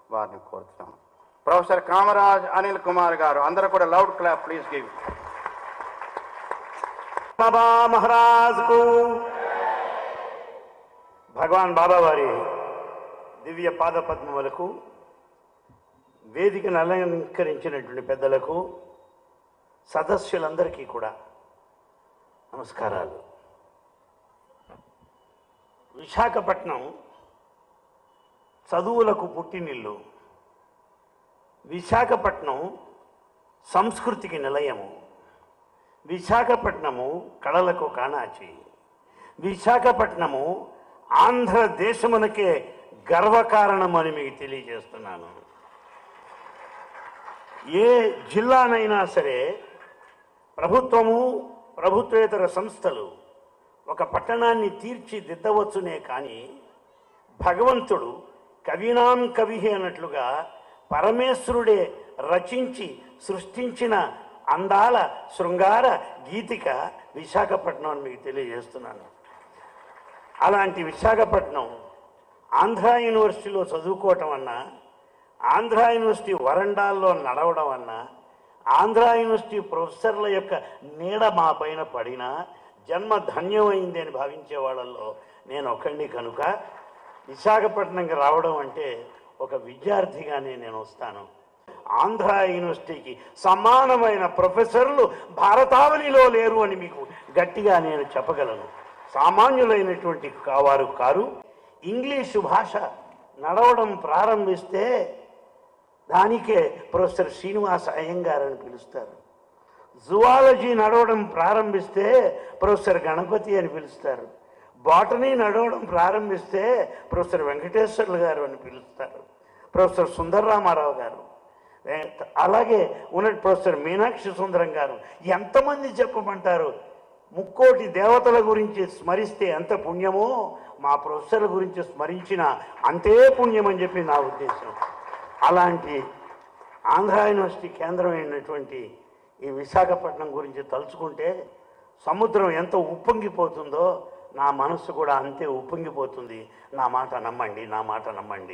వారిని కోరుతున్నాం ప్రొఫెసర్ కామరాజ్ అనిల్ కుమార్ గారు అందరూ కూడా loud clap please give Baba Maharaj కు భగవాన్ బాబా వారి దివ్య పాద పద్మములకు వేదికను అలంకరించినటువంటి పెద్దలకు సదస్సులందరికీ కూడా నమస్కారాలు విశాఖపట్నం చదువులకు పుట్టినిల్లు విశాఖపట్నం సంస్కృతికి నిలయము విశాఖపట్నము కళలకు కాణాచి విశాఖపట్నము ఆంధ్రదేశమునకే గర్వకారణమని మీకు తెలియజేస్తున్నాను ఏ జిల్లానైనా సరే ప్రభుత్వము ప్రభుత్వేతర సంస్థలు ఒక పట్టణాన్ని తీర్చిదిద్దవచ్చునే కానీ భగవంతుడు కవినాం కవి అన్నట్లుగా పరమేశ్వరుడే రచించి సృష్టించిన అందాల శృంగార గీతిక విశాఖపట్నం అని మీకు తెలియజేస్తున్నాను అలాంటి విశాఖపట్నం ఆంధ్ర యూనివర్సిటీలో చదువుకోవటం అన్నా ఆంధ్ర యూనివర్సిటీ వరండాల్లో నడవడం అన్నా ఆంధ్ర యూనివర్సిటీ ప్రొఫెసర్ల యొక్క నీడ మా పైన పడినా జన్మ ధన్యమైంది అని భావించే వాళ్ళల్లో నేను ఒకండి కనుక విశాఖపట్నంకి రావడం అంటే ఒక విద్యార్థిగానే నేను వస్తాను ఆంధ్ర యూనివర్సిటీకి సమానమైన ప్రొఫెసర్లు భారతావనిలో లేరు అని మీకు గట్టిగా నేను చెప్పగలను సామాన్యులైనటువంటి కావారు కారు ఇంగ్లీషు భాష నడవడం ప్రారంభిస్తే దానికే ప్రొఫెసర్ శ్రీనివాస అయ్యంగార్ అని పిలుస్తారు జువాలజీ నడవడం ప్రారంభిస్తే ప్రొఫెసర్ గణపతి అని పిలుస్తారు బాటనీ నడవడం ప్రారంభిస్తే ప్రొఫెసర్ వెంకటేశ్వర్లు గారు అని పిలుస్తారు ప్రొఫెసర్ సుందరరామారావు గారు ఏ- అలాగే ఉన్న ప్రొఫెసర్ మీనాక్షి సుందరం గారు ఎంతమంది చెప్పమంటారు ముక్కోటి దేవతల గురించి స్మరిస్తే ఎంత పుణ్యమో మా ప్రొఫెసర్ల గురించి స్మరించిన అంతే పుణ్యం అని చెప్పి నా ఉద్దేశం అలాంటి ఆంధ్ర యూనివర్సిటీ కేంద్రమైనటువంటి ఈ విశాఖపట్నం గురించి తలుచుకుంటే సముద్రం ఎంత ఉప్పొంగిపోతుందో నా మనస్సు కూడా అంతే ఉప్పొంగిపోతుంది నా మాట నమ్మండి నా మాట నమ్మండి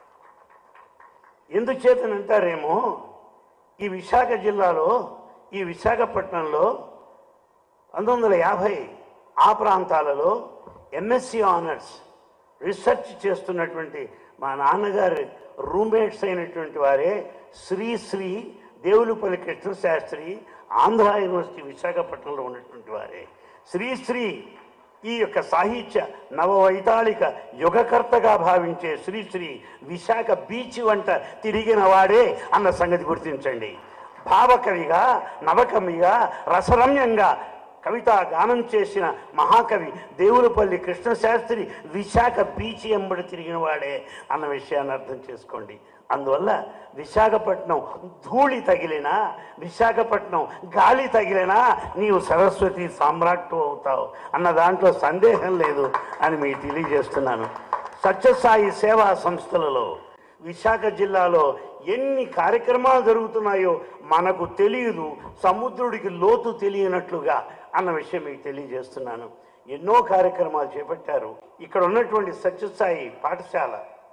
ఎందుచేతనంటారేమో ఈ విశాఖ జిల్లాలో ఈ విశాఖపట్నంలో పంతొమ్మిది వందల యాభై ఆ ప్రాంతాలలో ఎంఎస్సి ఆనర్స్ రీసెర్చ్ చేస్తున్నటువంటి మా నాన్నగారి రూమ్మేట్స్ అయినటువంటి వారే శ్రీ శ్రీ దేవులపల్లి కృష్ణశాస్త్రి ఆంధ్ర యూనివర్సిటీ విశాఖపట్నంలో ఉన్నటువంటి వారే శ్రీశ్రీ ఈ యొక్క సాహిత్య నవవైతాళిక యుగకర్తగా భావించే శ్రీశ్రీ విశాఖ బీచ్ వంట తిరిగిన వాడే అన్న సంగతి గుర్తించండి భావకవిగా నవకవిగా రసరమ్యంగా కవితా గానం చేసిన మహాకవి దేవులపల్లి కృష్ణశాస్త్రి విశాఖ బీచ్ ఎంబడి తిరిగిన వాడే అన్న విషయాన్ని అర్థం చేసుకోండి అందువల్ల విశాఖపట్నం ధూళి తగిలినా విశాఖపట్నం గాలి తగిలినా నీవు సరస్వతి సామ్రాట్టు అవుతావు అన్న దాంట్లో సందేహం లేదు అని మీకు తెలియజేస్తున్నాను సత్యసాయి సేవా సంస్థలలో విశాఖ జిల్లాలో ఎన్ని కార్యక్రమాలు జరుగుతున్నాయో మనకు తెలియదు సముద్రుడికి లోతు తెలియనట్లుగా అన్న విషయం మీకు తెలియజేస్తున్నాను ఎన్నో కార్యక్రమాలు చేపట్టారు ఇక్కడ ఉన్నటువంటి సత్యసాయి పాఠశాల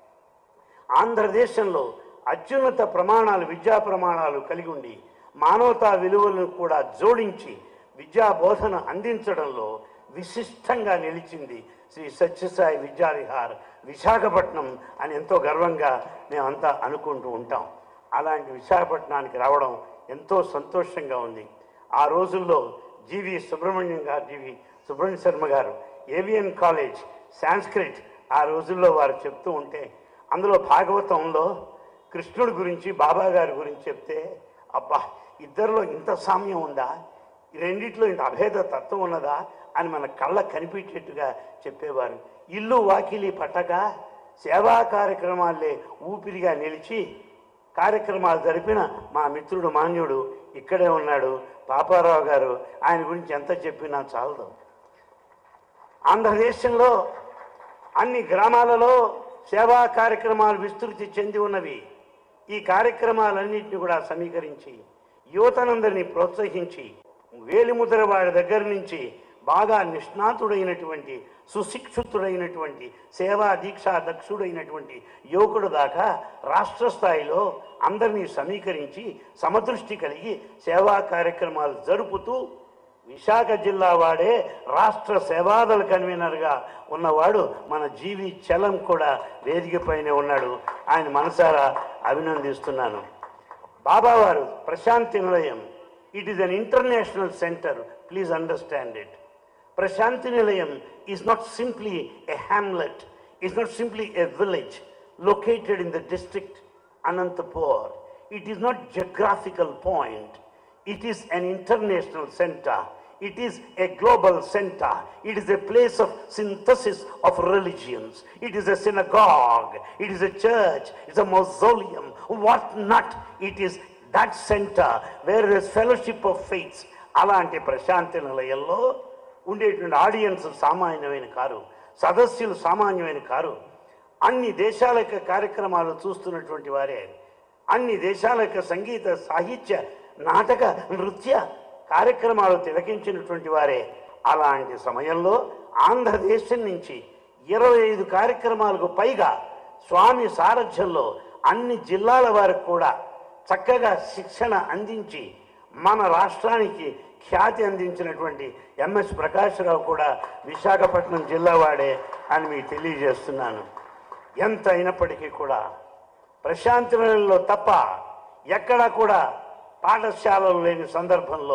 ఆంధ్రదేశంలో అత్యున్నత ప్రమాణాలు విద్యా ప్రమాణాలు కలిగి ఉండి మానవతా విలువలను కూడా జోడించి విద్యా బోధన అందించడంలో విశిష్టంగా నిలిచింది శ్రీ సత్యసాయి విద్యావిహార్ విశాఖపట్నం అని ఎంతో గర్వంగా మేమంతా అనుకుంటూ ఉంటాం అలాంటి విశాఖపట్నానికి రావడం ఎంతో సంతోషంగా ఉంది ఆ రోజుల్లో జీవి సుబ్రహ్మణ్యం గారు జీవి సుబ్రహ్మణ్య శర్మ గారు ఏవిఎన్ కాలేజ్ సాంస్క్రిట్ ఆ రోజుల్లో వారు చెప్తూ ఉంటే అందులో భాగవతంలో కృష్ణుడి గురించి బాబా గారి గురించి చెప్తే అబ్బా ఇద్దరిలో ఇంత సామ్యం ఉందా ఈ రెండిట్లో ఇంత అభేద తత్వం ఉన్నదా అని మన కళ్ళ కనిపించేట్టుగా చెప్పేవారు ఇల్లు వాకిలి పట్టక సేవా కార్యక్రమాలే ఊపిరిగా నిలిచి కార్యక్రమాలు జరిపిన మా మిత్రుడు మాన్యుడు ఇక్కడే ఉన్నాడు పాపారావు గారు ఆయన గురించి ఎంత చెప్పినా చాలదు ఆంధ్రదేశంలో అన్ని గ్రామాలలో సేవా కార్యక్రమాలు విస్తృతి చెంది ఉన్నవి ఈ కార్యక్రమాలన్నింటినీ కూడా సమీకరించి యువతనందరినీ ప్రోత్సహించి వేలిముద్ర వారి దగ్గర నుంచి బాగా నిష్ణాతుడైనటువంటి సుశిక్షితుడైనటువంటి సేవా దీక్షా దక్షుడైనటువంటి యువకుడు దాకా రాష్ట్ర స్థాయిలో అందరినీ సమీకరించి సమదృష్టి కలిగి సేవా కార్యక్రమాలు జరుపుతూ విశాఖ జిల్లా వాడే రాష్ట్ర సేవాదళ కన్వీనర్గా ఉన్నవాడు మన జీవి చలం కూడా వేదికపైనే ఉన్నాడు ఆయన మనసారా అభినందిస్తున్నాను బాబావారు Prashanti Nilayam it is an international centre please understand it Prashanti Nilayam is not simply a hamlet is not simply a village located in the district Anantapur. It is not geographical point. It is an international center. It is a global center. It is a place of synthesis of religions. It is a synagogue. It is a church. It's a mausoleum. What not? It is that center where there is fellowship of faiths. అలాంటి ప్రశాంతి నిలయంలో ఉండేటువంటి audience సామాన్యమైన car సదస్సులు సామాన్యమైన car అన్ని దేశాల యొక్క కార్యక్రమాలు చూస్తున్నటువంటి వారే అన్ని దేశాల యొక్క సంగీత సాహిత్య నాటక నృత్య కార్యక్రమాలు తిలకించినటువంటి వారే అలాంటి సమయంలో ఆంధ్రదేశం నుంచి ఇరవై ఐదు కార్యక్రమాలకు పైగా స్వామి సారథ్యంలో అన్ని జిల్లాల వారికి కూడా చక్కగా శిక్షణ అందించి మన రాష్ట్రానికి ఖ్యాతి అందించినటువంటి ఎంఎస్ ప్రకాశ్రావు కూడా విశాఖపట్నం జిల్లా వాడే అని మీకు తెలియజేస్తున్నాను ఎంత అయినప్పటికీ కూడా ప్రశాంతి నిలయంలో తప్ప ఎక్కడా కూడా పాఠశాలలు లేని సందర్భంలో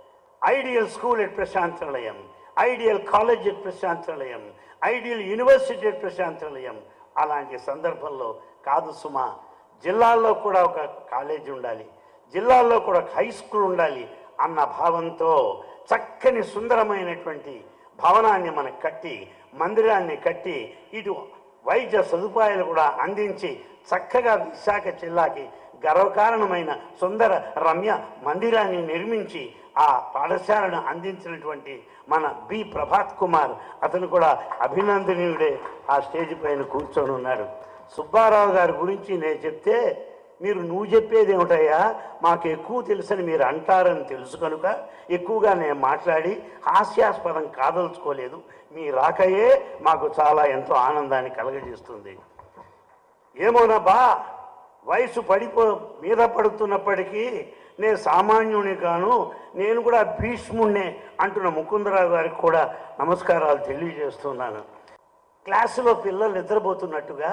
ఐడియల్ స్కూల్ ఎట్ ప్రశాంతి నిలయం ఐడియల్ కాలేజ్ ఎట్ ప్రశాంతి నిలయం ఐడియల్ యూనివర్సిటీ ఎట్ ప్రశాంతి నిలయం అలాంటి సందర్భంలో కాదు సుమా జిల్లాల్లో కూడా ఒక కాలేజీ ఉండాలి జిల్లాల్లో కూడా ఒక హై స్కూల్ ఉండాలి అన్న భావంతో చక్కని సుందరమైనటువంటి భవనాన్ని మనకు కట్టి మందిరాన్ని కట్టి ఇటు వైద్య సదుపాయాలు కూడా అందించి చక్కగా విశాఖ జిల్లాకి గర్వకారణమైన సుందర రమ్య మందిరాన్ని నిర్మించి ఆ పాఠశాలను అందించినటువంటి మన బి ప్రభాత్ కుమార్ అతను కూడా అభినందనీయుడే ఆ స్టేజ్ పైన కూర్చొని ఉన్నాడు సుబ్బారావు గారి గురించి నేను చెప్తే మీరు నువ్వు చెప్పేది ఏమిటయ్యా మాకు ఎక్కువ తెలుసని మీరు అంటారని తెలుసు కనుక ఎక్కువగా నేను మాట్లాడి హాస్యాస్పదం కాదలుచుకోలేదు మీ రాకయే మాకు చాలా ఎంతో ఆనందాన్ని కలగజేస్తుంది ఏమోనబ్బా వయసు పడిపో మీద పడుతున్నప్పటికీ నేను సామాన్యుని కాను నేను కూడా భీష్ముణ్ణే అంటున్న ముకుందరావు గారికి కూడా నమస్కారాలు తెలియజేస్తున్నాను క్లాసులో పిల్లలు నిద్రపోతున్నట్టుగా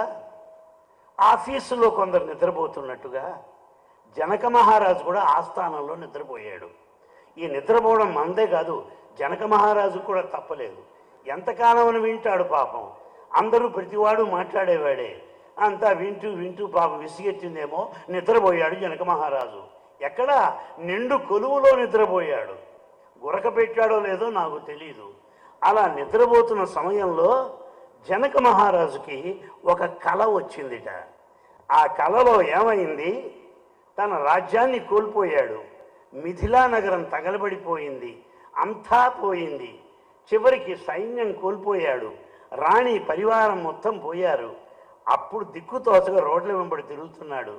ఆఫీసులో కొందరు నిద్రపోతున్నట్టుగా జనక మహారాజు కూడా ఆస్థానంలో నిద్రపోయాడు ఈ నిద్రపోవడం మందే కాదు జనక మహారాజు కూడా తప్పలేదు ఎంతకాలం వింటాడు పాపం అందరూ ప్రతివాడు మాట్లాడేవాడే అంతా వింటూ వింటూ పాపం విసిగెట్టిందేమో నిద్రపోయాడు జనక మహారాజు ఎక్కడ నిండు కొలువులో నిద్రపోయాడు గురక పెట్టాడో లేదో నాకు తెలియదు అలా నిద్రపోతున్న సమయంలో జనక మహారాజుకి ఒక కళ వచ్చిందిట ఆ కళలో ఏమైంది తన రాజ్యాన్ని కోల్పోయాడు మిథిలా నగరం తగలబడిపోయింది అంతా పోయింది చివరికి సైన్యం కోల్పోయాడు రాణి పరివారం మొత్తం పోయారు అప్పుడు దిక్కుతోచగా రోడ్ల వెంబడి తిరుగుతున్నాడు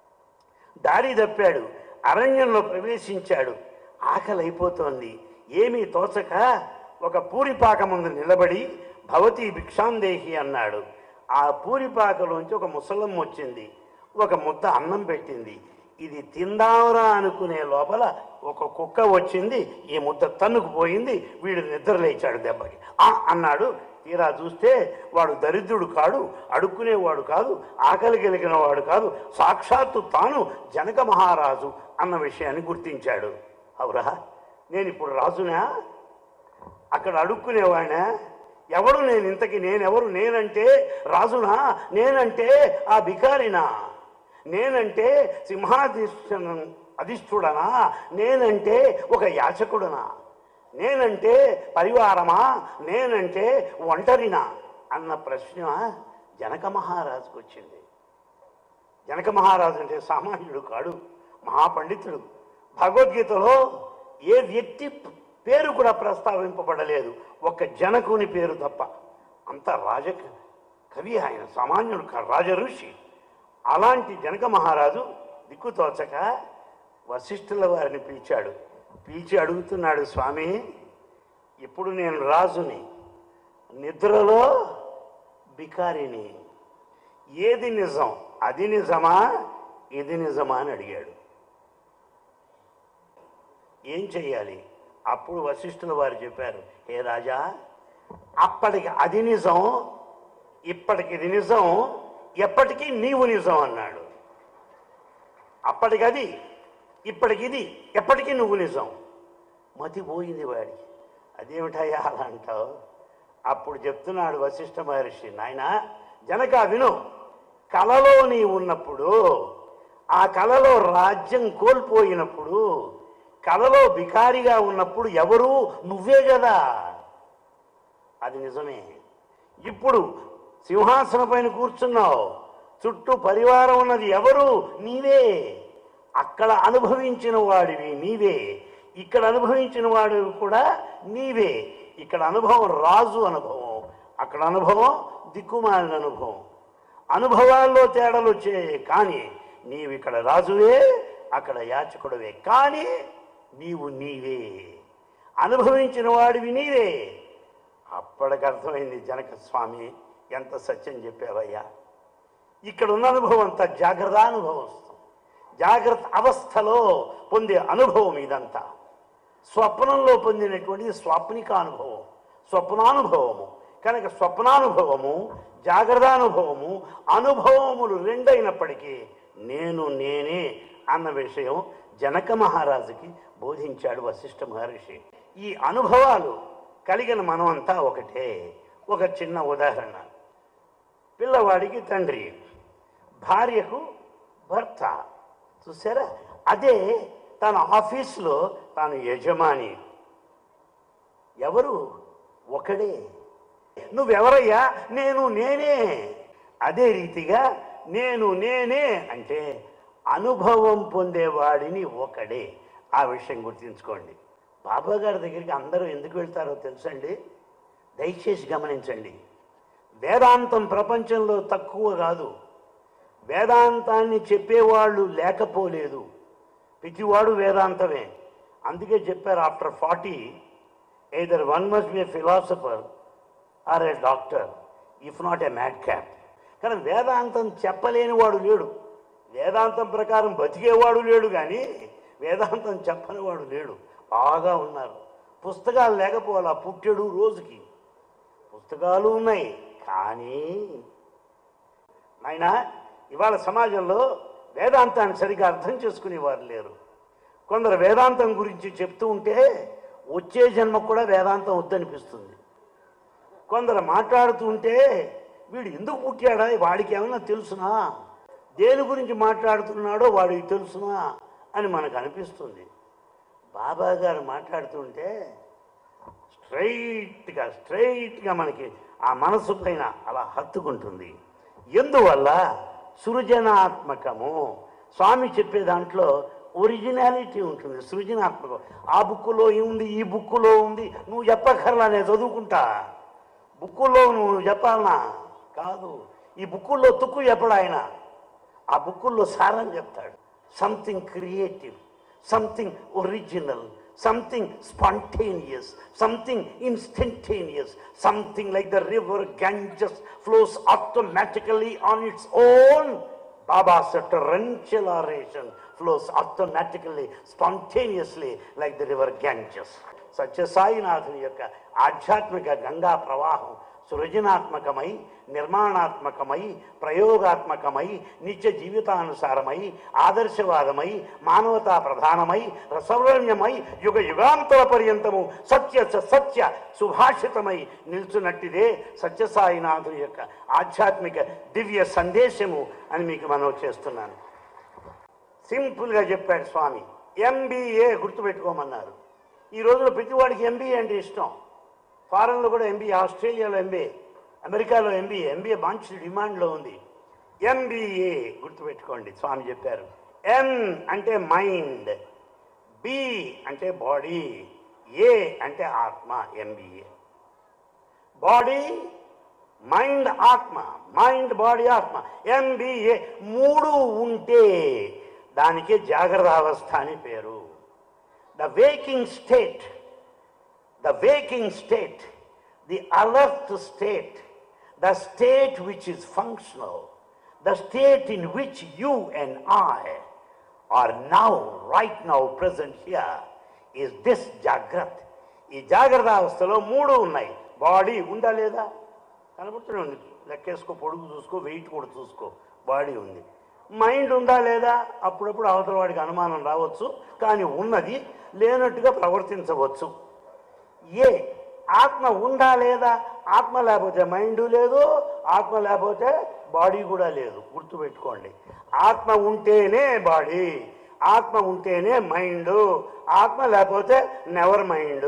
దారి తప్పాడు అరణ్యంలో ప్రవేశించాడు ఆకలి అయిపోతోంది ఏమీ తోచక ఒక పూరిపాక ముందు నిలబడి భవతి భిక్షాందేహి అన్నాడు ఆ పూరిపాకలోంచి ఒక ముసలమ్మ వచ్చింది ఒక ముద్ద అన్నం పెట్టింది ఇది తిందామరా అనుకునే లోపల ఒక కుక్క వచ్చింది ఈ ముద్ద తన్నుకుపోయింది వీడు నిద్ర లేచాడు దెబ్బకి ఆ అన్నాడు తీరా చూస్తే వాడు దరిద్రుడు కాడు అడుక్కునేవాడు కాదు ఆకలి కలిగిన వాడు కాదు సాక్షాత్తు తాను జనక మహారాజు అన్న విషయాన్ని గుర్తించాడు అవురా నేను ఇప్పుడు రాజునా అక్కడ అడుక్కునేవాడినా ఎవడు నేను ఇంతకి నేనెవరు నేనంటే రాజునా నేనంటే ఆ బికారినా నేనంటే సింహాధిష్ఠన అధిష్ఠుడనా నేనంటే ఒక యాచకుడనా నేనంటే పరివారమా నేనంటే ఒంటరినా అన్న ప్రశ్న జనక మహారాజుకు వచ్చింది జనక మహారాజు అంటే సామాన్యుడు కాడు మహాపండితుడు భగవద్గీతలో ఏ వ్యక్తి పేరు కూడా ప్రస్తావింపబడలేదు ఒక్క జనకుని పేరు తప్ప అంత రాజ కవి ఆయన సామాన్యుడు కాదు రాజ ఋషి అలాంటి జనక మహారాజు దిక్కుతోచక వశిష్ఠుల వారిని పిలిచాడు పిలిచి అడుగుతున్నాడు స్వామి ఇప్పుడు నేను రాజుని నిద్రలో బికారిని ఏది నిజం అది నిజమా ఇది నిజమా అని అడిగాడు ఏం చెయ్యాలి అప్పుడు వశిష్ఠుల వారు చెప్పారు హే రాజా అప్పటికి అది నిజం ఇప్పటికి ఇది నిజం ఎప్పటికీ నీవు నిజం అన్నాడు అప్పటికి అది ఇప్పటికి ఇది ఎప్పటికీ నువ్వు నిజం మతి పోయింది వాడికి అదేమిటయ్యా అలా అంటావు అప్పుడు చెప్తున్నాడు వశిష్ఠ మహర్షి నాయన జనక విను కలలో నీ ఉన్నప్పుడు ఆ కలలో రాజ్యం కోల్పోయినప్పుడు కలలో బికారిగా ఉన్నప్పుడు ఎవరు నువ్వే కదా అది నిజమే ఇప్పుడు సింహాసనం పైన కూర్చున్నావు చుట్టూ పరివారం ఉన్నది ఎవరు నీవే అక్కడ అనుభవించిన వాడివి నీవే ఇక్కడ అనుభవించిన వాడు కూడా నీవే ఇక్కడ అనుభవం రాజు అనుభవం అక్కడ అనుభవం దిక్కుమాలిన అనుభవం అనుభవాల్లో తేడాలు వచ్చాయి కానీ నీవు ఇక్కడ రాజువే అక్కడ యాచకుడవే కానీ నీవు నీవే అనుభవించిన వాడివి నీవే అప్పటికి అర్థమైంది జనక స్వామి ఎంత సత్యం చెప్పావయ్యా ఇక్కడ ఉన్న అనుభవం అంతా జాగ్రత్త అనుభవం జాగ్రత్త అవస్థలో పొందే అనుభవం ఇదంతా స్వప్నంలో పొందినటువంటి స్వాప్నిక అనుభవం స్వప్నానుభవము కనుక స్వప్నానుభవము జాగ్రత్త అనుభవము అనుభవములు రెండైనప్పటికీ నేను నేనే అన్న విషయం జనక మహారాజుకి బోధించాడు వశిష్ఠ మహర్షి ఈ అనుభవాలు కలిగిన మనమంతా ఒకటే ఒక చిన్న ఉదాహరణ పిల్లవాడికి తండ్రి భార్యకు భర్త చూసారా అదే తన ఆఫీస్లో తాను యజమాని ఎవరు ఒకడే నువ్వెవరయ్యా నేను నేనే అదే రీతిగా నేను నేనే అంటే అనుభవం పొందేవాడిని ఒకడే ఆ విషయం గుర్తుంచుకోండి బాబా గారి దగ్గరికి అందరూ ఎందుకు వెళ్తారో తెలుసండి దయచేసి గమనించండి వేదాంతం ప్రపంచంలో తక్కువ కాదు వేదాంతాన్ని చెప్పేవాళ్ళు లేకపోలేదు ప్రతివాడు వేదాంతమే అందుకే చెప్పారు after forty either one must be a philosopher or a doctor if not a madcap కానీ వేదాంతం చెప్పలేని వాడు లేడు వేదాంతం ప్రకారం బతికేవాడు లేడు కానీ వేదాంతం చెప్పని వాడు లేడు బాగా ఉన్నారు పుస్తకాలు లేకపోవాలా పుట్టెడు రోజుకి పుస్తకాలు ఉన్నాయి కానీ నాయనా ఇవాళ సమాజంలో వేదాంతాన్ని సరిగా అర్థం చేసుకునేవారు లేరు కొందరు వేదాంతం గురించి చెప్తూ ఉంటే వచ్చే జన్మ కూడా వేదాంతం వద్దనిపిస్తుంది కొందరు మాట్లాడుతూ ఉంటే వీడు ఎందుకు పుట్టాడా వాడికి ఏమైనా తెలుసునా దేని గురించి మాట్లాడుతున్నాడో వాడికి తెలుసునా అని మనకు అనిపిస్తుంది బాబా గారు మాట్లాడుతుంటే స్ట్రైట్గా స్ట్రైట్గా మనకి ఆ మనసు పైన అలా హత్తుకుంటుంది ఎందువల్ల సృజనాత్మకము స్వామి చెప్పే దాంట్లో ఒరిజినాలిటీ ఉంటుంది సృజనాత్మకం ఆ బుక్కులో ఉంది ఈ బుక్కులో ఉంది నువ్వు చెప్పక్కర్లా నేను చదువుకుంటా బుక్కులో నువ్వు చెప్పాలనా కాదు ఈ బుక్కుల్లో తుక్కు చెప్పడు ఆయన ఆ బుక్కుల్లో సారం చెప్తాడు something creative something original something spontaneous something instantaneous something like the river Ganges flows automatically on its own Baba's torrential oration flows automatically, spontaneously like the river Ganges. సత్యసాయినాథుని యొక్క ఆధ్యాత్మిక గంగా ప్రవాహం సృజనాత్మకమై నిర్మాణాత్మకమై ప్రయోగాత్మకమై నిత్య జీవితానుసారమై ఆదర్శవాదమై మానవతా ప్రధానమై రసవర్ణ్యమై యుగ యుగాంతర పర్యంతము సత్య సత్య సుభాషితమై నిల్చున్నట్టిదే సత్యసాయినాథుని యొక్క ఆధ్యాత్మిక దివ్య సందేశము అని మీకు మనవి చేస్తున్నాను సింపుల్గా చెప్పాడు స్వామి ఎంబీఏ గుర్తుపెట్టుకోమన్నారు ఈ రోజున ప్రతివాడికి ఎంబీఏ అంటే ఇష్టం ఫారెన్లో కూడా ఎంబీఏ ఆస్ట్రేలియాలో ఎంబీఏ అమెరికాలో ఎంబీఏ ఎంబీఏ మంచి డిమాండ్లో ఉంది ఎంబీఏ గుర్తుపెట్టుకోండి స్వామి చెప్పారు ఎం అంటే మైండ్ బి అంటే బాడీ ఏ అంటే ఆత్మ ఎంబీఏ బాడీ మైండ్ ఆత్మ మైండ్ బాడీ ఆత్మ ఎంబీఏ మూడు ఉంటే దానికే జాగ్రత్త అవస్థ అని పేరు the waking state the waking state, the alert state, the state which is functional, the state in which you and I are now, right now, present here, is this Jagrat. ఈ జాగ్రత్త అవస్థలో మూడు ఉన్నాయి బాడీ ఉందా లేదా కనబడుతూనే ఉంది లెక్కేసుకో పొడుగు చూసుకో వెయిట్ కూడా చూసుకో బాడీ ఉంది మైండ్ ఉందా లేదా అప్పుడప్పుడు అవతల వాడికి అనుమానం రావచ్చు కానీ ఉన్నది లేనట్టుగా ప్రవర్తించవచ్చు ఏ ఆత్మ ఉందా లేదా ఆత్మ లేకపోతే మైండ్ లేదు ఆత్మ లేకపోతే బాడీ కూడా లేదు గుర్తుపెట్టుకోండి ఆత్మ ఉంటేనే బాడీ ఆత్మ ఉంటేనే మైండ్ ఆత్మ లేకపోతే నెవర్ మైండ్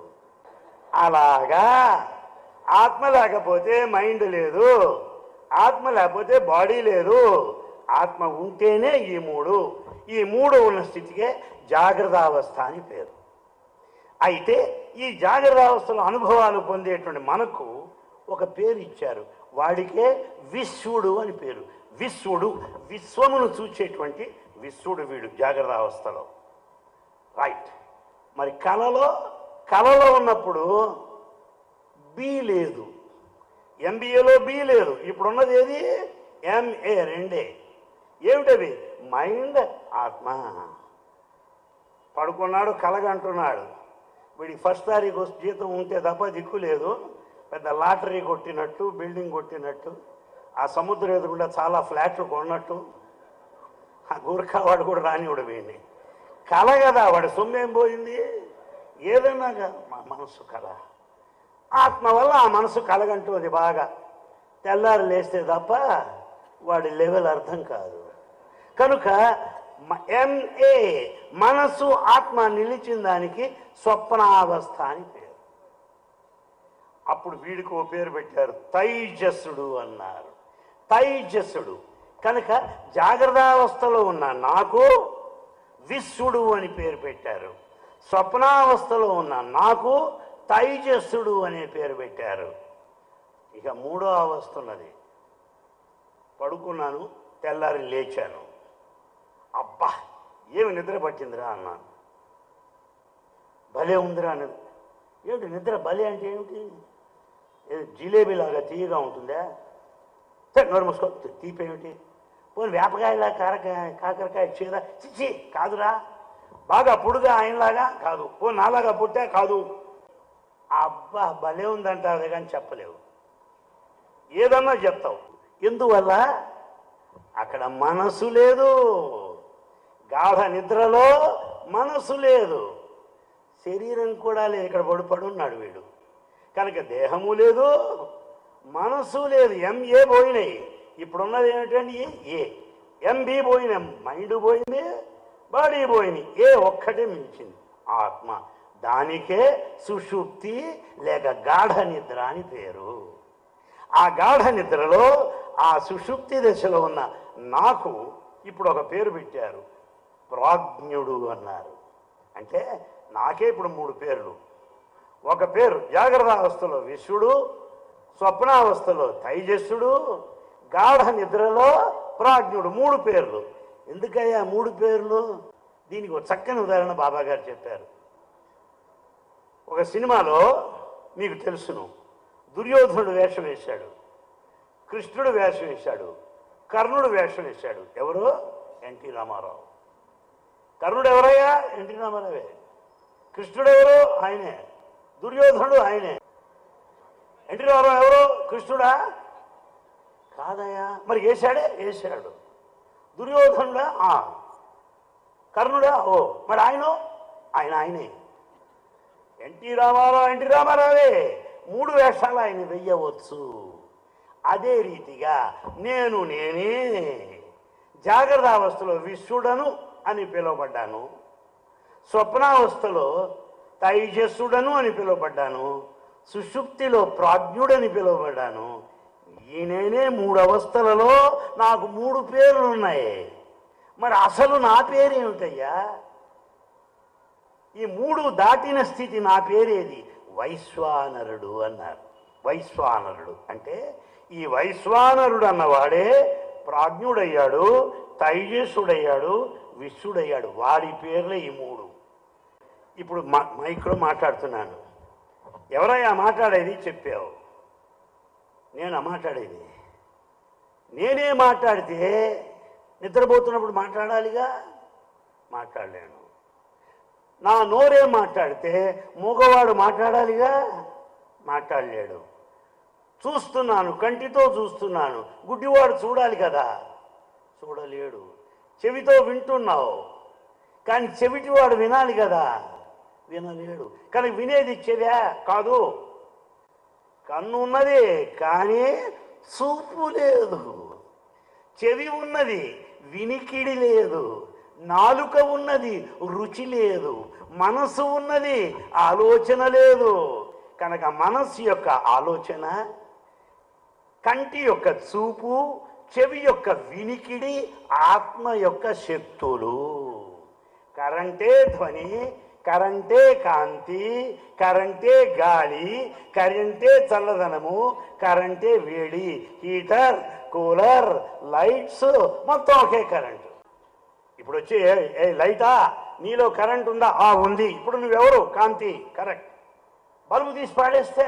అలాగా ఆత్మ లేకపోతే మైండ్ లేదు ఆత్మ లేకపోతే బాడీ లేదు ఆత్మ ఉంటేనే ఈ మూడు ఈ మూడు ఉన్న స్థితికే జాగ్రత్త అవస్థ అని పేరు అయితే ఈ జాగ్రత్త అవస్థలో అనుభవాలు పొందేటువంటి మనకు ఒక పేరు ఇచ్చారు వాడికే విశ్వడు అని పేరు విశ్వడు విశ్వమును చూచేటువంటి విశ్వడు వీడు జాగ్రత్త అవస్థలో రైట్ మరి కళలో కళలో ఉన్నప్పుడు బి లేదు ఎంబీఏలో బి లేదు ఇప్పుడున్నది ఏది ఎంఏ రెండే ఏమిటవి మైండ్ ఆత్మ పడుకున్నాడు కలగంటున్నాడు వీడికి ఫస్ట్ తారీఖు వస్తే జీతం ఉంటే తప్ప దిక్కు లేదు పెద్ద లాటరీ కొట్టినట్టు బిల్డింగ్ కొట్టినట్టు ఆ సముద్రం ఎదురుకుండా చాలా ఫ్లాట్లు కొన్నట్టు ఆ గూర్ఖా వాడు కూడా రానివాడు వీడిని కళ కదా వాడి సొమ్మేం పోయింది ఏదైనా కాదు మా మనసు కళ ఆత్మ వల్ల ఆ మనసు కలగంటుంది బాగా తెల్లారు లేస్తే తప్ప వాడి లెవెల్ అర్థం కాదు కనుక ఎంఏ మనసు ఆత్మ నిలిచిన దానికి స్వప్నావస్థ అని పేరు అప్పుడు వీడికి ఓ పేరు పెట్టారు తైజస్సుడు అన్నారు తైజస్సుడు కనుక జాగ్రత్తావస్థలో ఉన్న నాకు విశ్వడు అని పేరు పెట్టారు స్వప్నావస్థలో ఉన్న నాకు తైజస్సుడు అనే పేరు పెట్టారు ఇక మూడో అవస్థ ఉన్నది పడుకున్నాను తెల్లారి లేచాను అబ్బా ఏమి నిద్ర పట్టిందిరా అన్నాను భలే ఉందిరా నిద్ర ఏమిటి నిద్ర భలే అంటే ఏమిటి ఏది జిలేబీలాగా తీయగా ఉంటుందా సరే నోరు మూసుకో తీపేమిటి పోనీ వేపకాయలా కారకాయ కాకరకాయ చీర చిచ్చి కాదురా బాగా పొడుగా ఆయనలాగా కాదు ఓ నాలాగా పుట్టా కాదు అబ్బా భలే ఉందంటారు కానీ చెప్పలేవు ఏదన్నా చెప్తావు ఎందువల్ల అక్కడ మనసు లేదు గాఢ నిద్రలో మనసు లేదు శరీరం కూడా లేదు ఇక్కడ పడు పడున్నాడు వీడు కనుక దేహము లేదు మనసు లేదు ఎంఏ పోయినాయి ఇప్పుడున్నది ఏమిటండి ఏ ఎంబి పోయిన మైండ్ పోయింది బాడీ పోయింది ఏ ఒక్కటే మించింది ఆత్మ దానికే సుషుప్తి లేక గాఢ నిద్ర అని పేరు ఆ గాఢ నిద్రలో ఆ సుషుప్తి దశలో ఉన్న నాకు ఇప్పుడు ఒక పేరు పెట్టారు ప్రాజ్ఞుడు అన్నారు అంటే నాకే ఇప్పుడు మూడు పేర్లు ఒక పేరు జాగ్రత్త అవస్థలో విశ్వడు స్వప్నావస్థలో తైజస్సుడు గాఢ నిద్రలో ప్రాజ్ఞుడు మూడు పేర్లు ఎందుకయ్యా మూడు పేర్లు దీనికి ఒక చక్కని ఉదాహరణ బాబా గారు చెప్పారు ఒక సినిమాలో మీకు తెలుసును దుర్యోధనుడు వేషం వేశాడు కృష్ణుడు వేషం వేశాడు కర్ణుడు వేషం వేశాడు ఎవరు ఎన్టీ రామారావు కర్ణుడు ఎవరయ్యా ఎన్టీ రామారావే కృష్ణుడు ఎవరు ఆయనే దుర్యోధనుడు ఆయనే ఎన్టీ రామారావు ఎవరు కృష్ణుడా కాదయ్యా మరి వేశాడే వేశాడు దుర్యోధనుడా ఆ కర్ణుడా ఓ మరి ఆయన ఆయన ఆయనే ఎన్టీ రామారావు ఎన్టీ రామారావే మూడు వేషాలు ఆయన వెయ్యవచ్చు అదే రీతిగా నేను నేనే జాగ్రత్త అవస్థలో విశ్వడను అని పిలువబడ్డాను స్వప్నావస్థలో తైజస్సుడను అని పిలువబడ్డాను సుషుప్తిలో ప్రాజ్ఞుడని పిలువబడ్డాను ఈ నేనే మూడు అవస్థలలో నాకు మూడు పేర్లు ఉన్నాయి మరి అసలు నా పేరేమిటయ్యా ఈ మూడు దాటిన స్థితి నా పేరేది వైశ్వానరుడు అన్నారు వైశ్వానరుడు అంటే ఈ వైశ్వానరుడు అన్నవాడే ప్రాజ్ఞుడయ్యాడు తైజస్సుడయ్యాడు విశ్వడయ్యాడు వాడి పేర్లే ఈ మూడు ఇప్పుడు మా మైక్లో మాట్లాడుతున్నాను ఎవరయ్యా మాట్లాడేది చెప్పావు నేను మాట్లాడేది నేనే మాట్లాడితే నిద్రపోతున్నప్పుడు మాట్లాడాలిగా మాట్లాడలేను నా నోరే మాట్లాడితే మూగవాడు మాట్లాడాలిగా మాట్లాడలేడు చూస్తున్నాను కంటితో చూస్తున్నాను గుడ్డివాడు చూడాలి కదా చూడలేడు చెవితో వింటున్నావు కానీ చెవిటివాడు వినాలి కదా వినలేడు కానీ వినేది చెవ్యా కాదు కన్ను ఉన్నది కానీ చూపు లేదు చెవి ఉన్నది వినికిడి లేదు నాలుక ఉన్నది రుచి లేదు మనసు ఉన్నది ఆలోచన లేదు కనుక మనస్సు యొక్క ఆలోచన కంటి యొక్క చూపు చెవి యొక్క వినికిడి ఆత్మ యొక్క శక్తులు కరెంటే ధ్వని కరెంటే కాంతి కరెంటే గాలి కరెంటే చల్లదనము కరెంటే వేడి హీటర్ కూలర్ లైట్స్ మొత్తం ఒకే కరెంటు ఇప్పుడు వచ్చి "ఏ- ఏ లైటా నీలో కరెంట్ ఉందా ఆ ఉంది ఇప్పుడు నువ్వెవరు కాంతి కరెక్ట్ బల్బు తీసి పాడేస్తే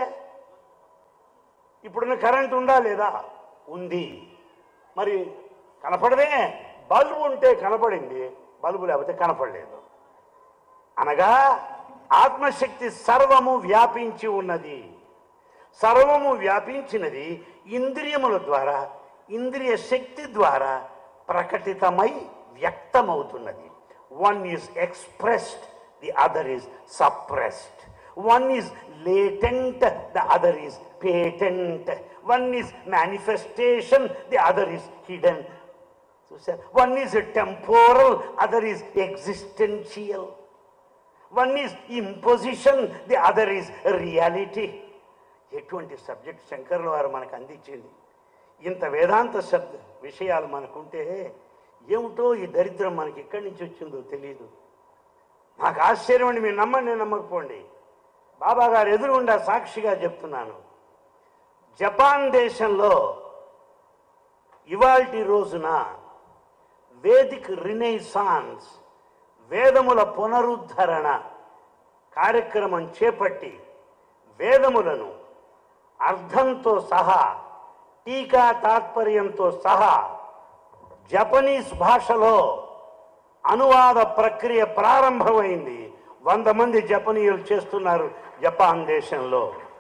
ఇప్పుడున్న కరెంట్ ఉందా లేదా ఉంది మరి కనపడదే బల్బు ఉంటే కనపడింది బల్బు లేకపోతే కనపడలేదు అనగా ఆత్మశక్తి సర్వము వ్యాపించి ఉన్నది సర్వము వ్యాపించినది ఇంద్రియముల ద్వారా ఇంద్రియ శక్తి ద్వారా ప్రకటితమై వ్యక్తమవుతున్నది one is expressed the other is suppressed one is latent the other is patent one is manifestation the other is hidden చూసారు one is temporal other is existential one is imposition the other is reality ఎటువంటి subject శంకర్ల వారు మనకు అందించింది ఇంత వేదాంత శబ్ద విషయాలు మనకుంటే ఏమిటో ఈ దరిద్రం మనకి ఎక్కడి నుంచి వచ్చిందో తెలియదు నాకు ఆశ్చర్యం అండి మీరు నమ్మండి నేను నమ్మకపోండి బాబా గారు ఎదురుగుండా సాక్షిగా చెప్తున్నాను జపాన్ దేశంలో ఇవాల్టి రోజున వేదిక్ రినైసాన్స్ వేదముల పునరుద్ధరణ కార్యక్రమం చేపట్టి వేదములను అర్థంతో సహా టీకా తాత్పర్యంతో సహా జపనీస్ భాషలో అనువాద ప్రక్రియ ప్రారంభమైంది వంద మంది జపనీయులు చేస్తున్నారు జపాన్ దేశంలో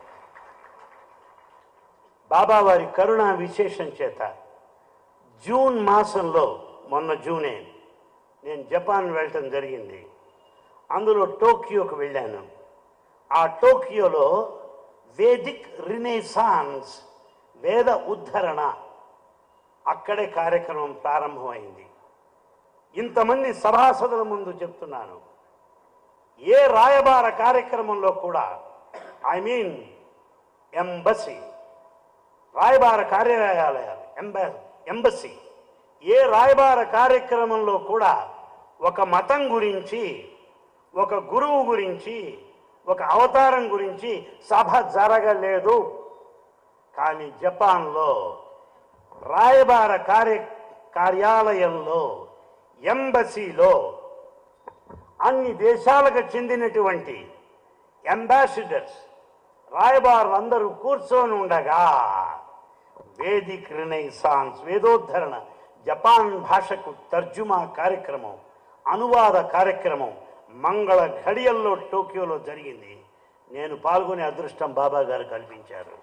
బాబా వారి కరుణా విశేషం చేత జూన్ మాసంలో మొన్న జూనే నేను జపాన్ వెళ్ళటం జరిగింది అందులో టోక్యోకు వెళ్ళాను ఆ టోక్యోలో వేదిక్ రినేసాన్స్ వేద ఉద్ధరణ అక్కడే కార్యక్రమం ప్రారంభమైంది ఇంతమంది సభాసదుల ముందు చెప్తున్నాను ఏ రాయబార కార్యక్రమంలో కూడా ఐ మీన్ ఎంబసీ రాయబార కార్యాలయాలు ఎంబ ఎంబసీ ఏ రాయబార కార్యక్రమంలో కూడా ఒక మతం గురించి ఒక గురువు గురించి ఒక అవతారం గురించి సభ జరగలేదు కానీ జపాన్లో రాయబార కార్య కార్యాలయంలో ఎంబసీలో అన్ని దేశాలకు చెందినటువంటి అంబాసిడర్స్ రాయబారులందరూ కూర్చొని ఉండగా వేదిక్ రినైసాన్స్ వేదోద్ధరణ జపాన్ భాషకు తర్జుమా కార్యక్రమం అనువాద కార్యక్రమం మంగళ ఘడియల్లో టోక్యోలో జరిగింది నేను పాల్గొనే అదృష్టం బాబా గారు కల్పించారు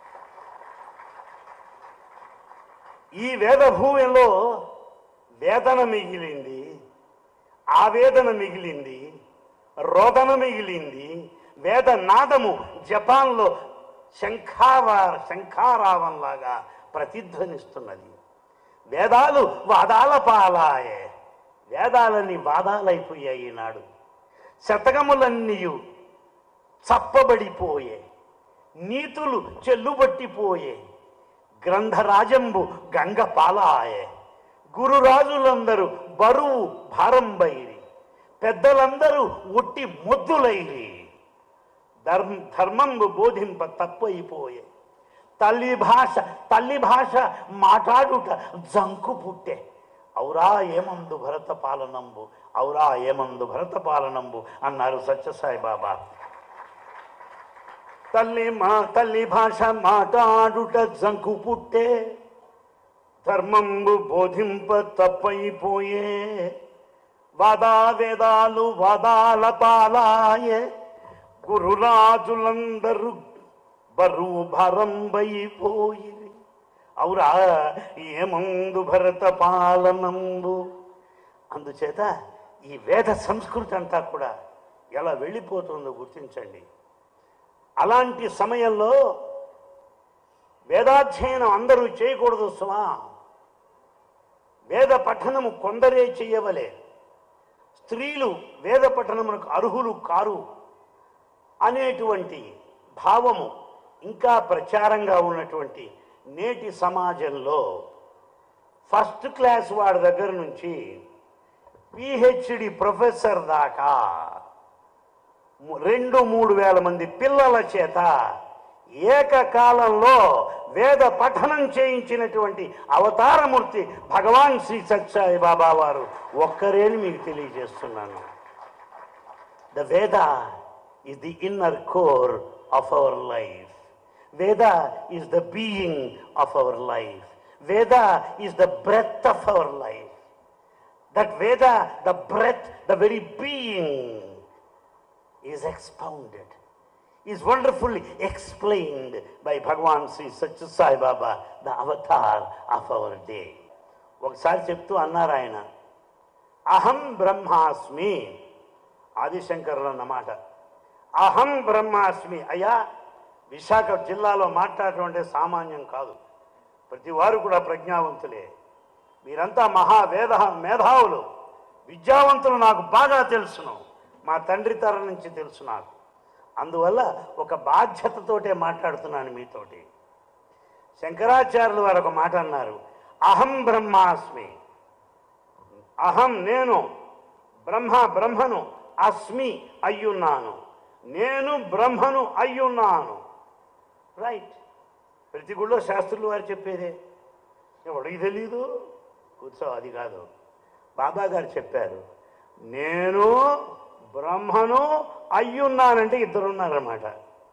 ఈ వేదభూమిలో వేదన మిగిలింది ఆవేదన మిగిలింది రోదన మిగిలింది వేదనాదము జపాన్లో శంఖావా శంఖారావంలాగా ప్రతిధ్వనిస్తున్నది వేదాలు వాదాల పాలాయే వేదాలన్నీ వాదాలైపోయాయి ఈనాడు శతకములన్నీయు చప్పబడిపోయే నీతులు చెల్లుబట్టిపోయే గ్రంథరాజంబు గంగ పాలాయే గురురాజులందరూ బరువు భారం బైరి పెద్దలందరూ ఒట్టి మొద్దులైరి ధర్మ ధర్మంబు బోధింప తప్పైపోయే తల్లి భాష తల్లి భాష మాట్లాడుట జంకు పుట్టే ఔరా ఏమందు భరత పాలనంబు ఔరా ఏమందు భరత పాలనంబు అన్నారు సత్యసాయి బాబా తల్లి మా తల్లి భాష మాటాడుట జంకు పుట్టే ధర్మంబు బోధింప తప్పైపోయే వాదా వేదాలు వాదాల పాలాయే గురురాజులందరూ బరువు భరంబైపోయి అవురా ఏమందు భరత పాలనంబు అందుచేత ఈ వేద సంస్కృతి అంతా కూడా ఎలా వెళ్ళిపోతుందో గుర్తించండి అలాంటి సమయంలో వేదాధ్యయనం అందరూ చేయకూడదు సుమా వేద పఠనము కొందరే చెయ్యవలే స్త్రీలు వేద పఠనమునకు అర్హులు కారు అనేటువంటి భావము ఇంకా ప్రచారంగా ఉన్నటువంటి నేటి సమాజంలో ఫస్ట్ క్లాస్ వాడి దగ్గర నుంచి పిహెచ్డి ప్రొఫెసర్ దాకా ము- రెండు మూడు వేల మంది పిల్లల చేత ఏకకాలంలో వేద పఠనం చేయించినటువంటి అవతారమూర్తి భగవాన్ శ్రీ సత్సాయి బాబా వారు ఒక్కరేని మీకు తెలియజేస్తున్నాను ద వేద is the inner core of our life. Veda is the being of our life. Veda is the breath of our life. That Veda, the breath, the very being is expounded, is wonderfully explained by Bhagavan Sri Satya Sai Baba, the avatar of our day. ఒకసారి చెప్తూ అన్నారు ఆయన అహం బ్రహ్మాస్మి ఆదిశంకరులు అన్నమాట అహం బ్రహ్మాస్మి అయ్యా విశాఖ జిల్లాలో మాట్లాడటం అంటే సామాన్యం కాదు ప్రతి వారు కూడా ప్రజ్ఞావంతులే మీరంతా మహా వేద మేధావులు విద్యావంతులు నాకు బాగా తెలుసును మా తండ్రి తరం నుంచి తెలుసు నాకు అందువల్ల ఒక బాధ్యతతోటే మాట్లాడుతున్నాను మీతోటి శంకరాచార్యులు వారు ఒక మాట అన్నారు అహం బ్రహ్మాస్మి అహం నేను బ్రహ్మ బ్రహ్మను అస్మి అయ్యున్నాను నేను బ్రహ్మను అయ్యున్నాను రైట్ ప్రతి గుళ్ళో శాస్త్రులు వారు చెప్పేదే ఎవడికి తెలీదు కూర్చో అది కాదు బాబా గారు చెప్పారు నేను బ్రహ్మను అయ్యున్నానంటే ఇద్దరు ఉన్నారన్నమాట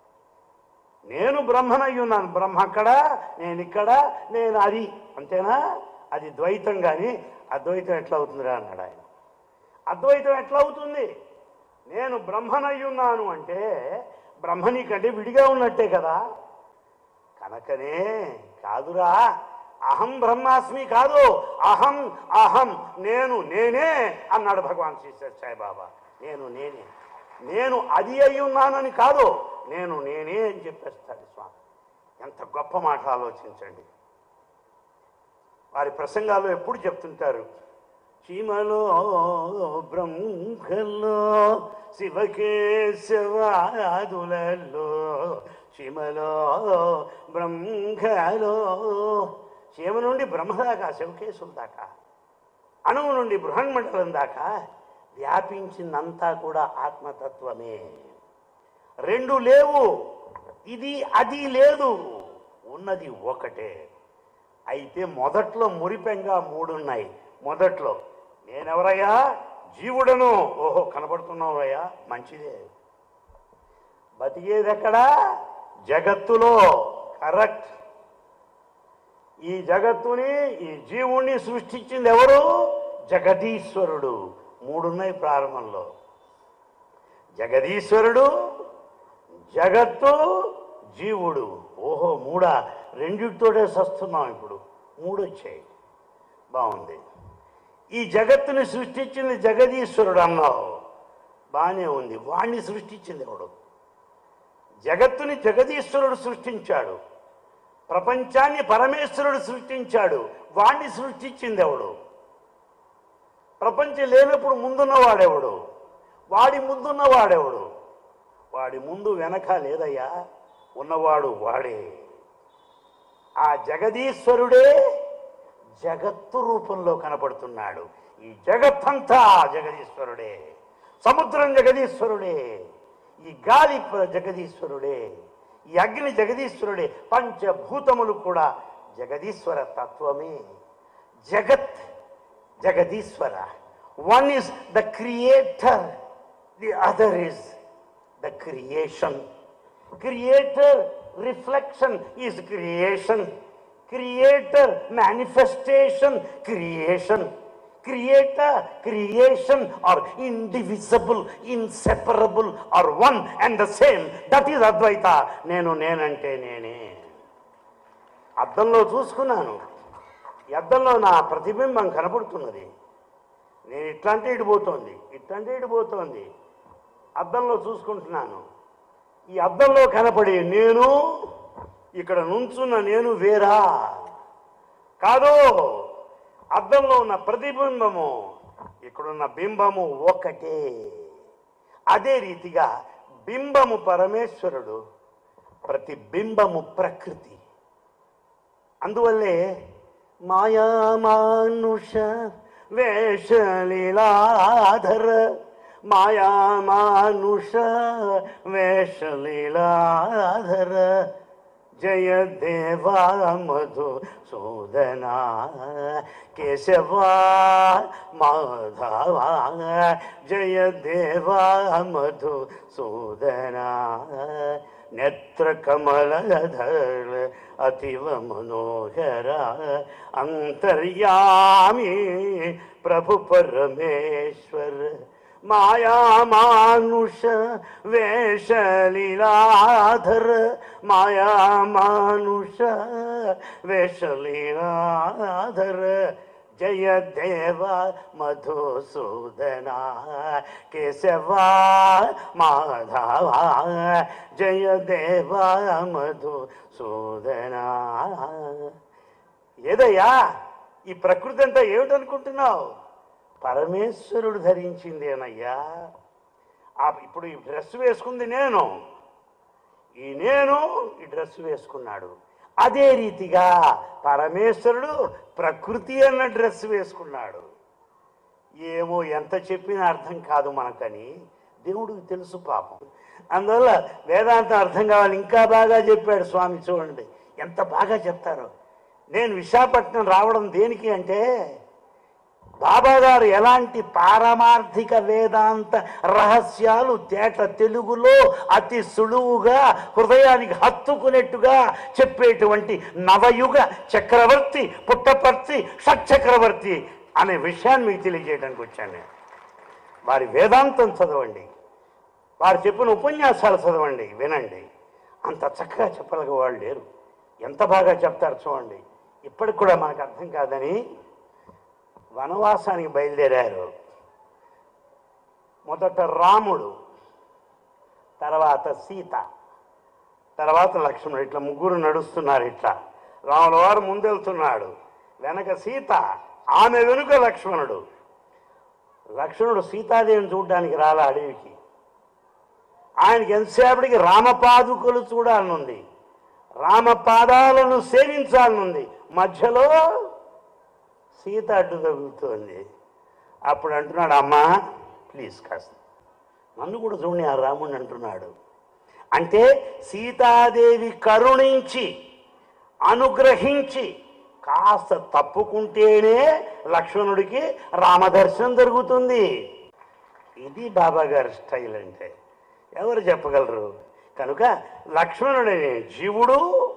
నేను బ్రహ్మను అయ్యున్నాను బ్రహ్మ అక్కడ నేను ఇక్కడ నేను అది అంతేనా అది ద్వైతం కానీ అద్వైతం ఎట్లా అవుతుందిరా అన్నాడు ఆయన అద్వైతం ఎట్లా అవుతుంది నేను బ్రహ్మనయ్యున్నాను అంటే బ్రహ్మని కంటే విడిగా ఉన్నట్టే కదా కనుకనే కాదురా అహం బ్రహ్మాస్మి కాదు అహం అహం నేను నేనే అన్నాడు భగవాన్ శ్రీ సత్యాయి బాబా నేను నేనే నేను అది అయి ఉన్నానని కాదు నేను నేనే అని చెప్పేస్తాడు స్వామి ఎంత గొప్ప మాట ఆలోచించండి వారి ప్రసంగాల్లో ఎప్పుడు చెప్తుంటారు చీమలో బ్రహ్మలో శివకేశవాదులలో చీమలో బ్రహ్మలో చీమ నుండి బ్రహ్మ దాకా శివకేశుల దాకా అణువు నుండి బృహన్మండలం దాకా వ్యాపించిందంతా కూడా ఆత్మతత్వమే రెండు లేవు ఇది అది లేదు ఉన్నది ఒకటే అయితే మొదట్లో మురిపెంగా మూడున్నాయి మొదట్లో నేనెవరయ్యా జీవుడను ఓహో కనబడుతున్నావయ్యా మంచిదే బతికేది ఎక్కడా జగత్తులో కరెక్ట్ ఈ జగత్తుని ఈ జీవుణ్ణి సృష్టించింది ఎవరు జగదీశ్వరుడు మూడున్నాయి ప్రారంభంలో జగదీశ్వరుడు జగత్తు జీవుడు ఓహో మూడా రెండిటితోటే సస్తున్నాం ఇప్పుడు మూడు వచ్చాయి బాగుంది ఈ జగత్తుని సృష్టించింది జగదీశ్వరుడు అన్నావు బాగానే ఉంది వాణ్ణి సృష్టించింది ఎవడు జగత్తుని జగదీశ్వరుడు సృష్టించాడు ప్రపంచాన్ని పరమేశ్వరుడు సృష్టించాడు వాణ్ణి సృష్టించింది ఎవడు ప్రపంచం లేనప్పుడు ముందున్నవాడెవడు వాడి ముందున్నవాడెవడు వాడి ముందు వెనక లేదయ్యా ఉన్నవాడు వాడే ఆ జగదీశ్వరుడే జగత్తు రూపంలో కనపడుతున్నాడు ఈ జగత్తంతా జగదీశ్వరుడే సముద్రం జగదీశ్వరుడే ఈ గాలి ప్ర- జగదీశ్వరుడే ఈ అగ్ని జగదీశ్వరుడే పంచభూతములు కూడా జగదీశ్వర తత్వమే జగత్ జగదీశ్వర one is the creator the other is the creation creator reflection is creation creator manifestation creation creator creation are indivisible inseparable are one and the same that is Advaita నేను నేనంటే నేనే అద్దంలో చూసుకున్నాను ఈ అద్దంలో నా ప్రతిబింబం కనబడుతున్నది నేను ఇట్లాంటి ఇడిపోతోంది ఇట్లాంటి ఇడిపోతోంది అద్దంలో చూసుకుంటున్నాను ఈ అద్దంలో కనపడే నేను ఇక్కడ నుంచున్న నేను వేరా కాదు అద్దంలో ఉన్న ప్రతిబింబము ఇక్కడున్న బింబము ఒకటే అదే రీతిగా బింబము పరమేశ్వరుడు ప్రతిబింబము ప్రకృతి అందువల్లే మాయామానుష వేషలీలాధర మాయామానుష వేషలీలాధర జయ దేవా మధు సూదనా కేశవా మాధవా జయ దేవా మధు సూదనా నేత్ర కమలధర అతివ మనోహర అంతర్యామి ప్రభు పరమేశ్వర మాయామానుష వేషలీలాధర మాయామానుష వేషలీలాధర జయ దేవ మధుసూదన కేశవా మాధవ జయ దేవ మధుసూదన ఏదయ్యా ఈ ప్రకృతి అంతా ఏమిటనుకుంటున్నావు పరమేశ్వరుడు ధరించిందేనయ్యా ఆ ఇప్పుడు ఈ డ్రెస్ వేసుకుంది నేను ఈ నేను ఈ డ్రెస్ వేసుకున్నాడు అదే రీతిగా పరమేశ్వరుడు ప్రకృతి అన్న డ్రెస్ వేసుకున్నాడు ఏమో ఎంత చెప్పినా అర్థం కాదు మనకని దేవుడికి తెలుసు పాపం అందువల్ల వేదాంతం అర్థం కావాలి ఇంకా బాగా చెప్పాడు స్వామి చూడండి ఎంత బాగా చెప్తారో నేను విశాఖపట్నం రావడం దేనికి అంటే బాబా గారు ఎలాంటి పారమార్థిక వేదాంత రహస్యాలు తేట తెలుగులో అతి సులువుగా హృదయానికి హత్తుకునేట్టుగా చెప్పేటువంటి నవయుగ చక్రవర్తి పుట్టపర్తి షట్చక్రవర్తి అనే విషయాన్ని మీకు తెలియజేయడానికి వచ్చాను నేను వారి వేదాంతం చదవండి వారు చెప్పిన ఉపన్యాసాలు చదవండి వినండి అంత చక్కగా చెప్పగలిగే వాళ్ళు లేరు ఎంత బాగా చెప్తారు చూడండి ఇప్పటికి కూడా మనకు అర్థం కాదని వనవాసానికి బయలుదేరారు మొదట రాముడు తర్వాత సీత తర్వాత లక్ష్మణుడు ఇట్లా ముగ్గురు నడుస్తున్నారు ఇట్లా రాముల వారు ముందెళ్తున్నాడు వెనక సీత ఆమె వెనుక లక్ష్మణుడు లక్ష్మణుడు సీతాదేవిని చూడడానికి రాలా అడవికి ఆయనకి ఎంతసేపటికి రామపాదుకలు చూడాలనుంది రామపాదాలను సేవించాలనుంది మధ్యలో సీత అడ్డు తగులుతోంది అప్పుడు అంటున్నాడు అమ్మా ప్లీజ్ కాస్త నన్ను కూడా చూడండి ఆ రాముడిని అంటున్నాడు అంటే సీతాదేవి కరుణించి అనుగ్రహించి కాస్త తప్పుకుంటేనే లక్ష్మణుడికి రామదర్శనం జరుగుతుంది ఇది బాబా గారి స్టైల్ అంటే ఎవరు చెప్పగలరు కనుక లక్ష్మణుడనే జీవుడు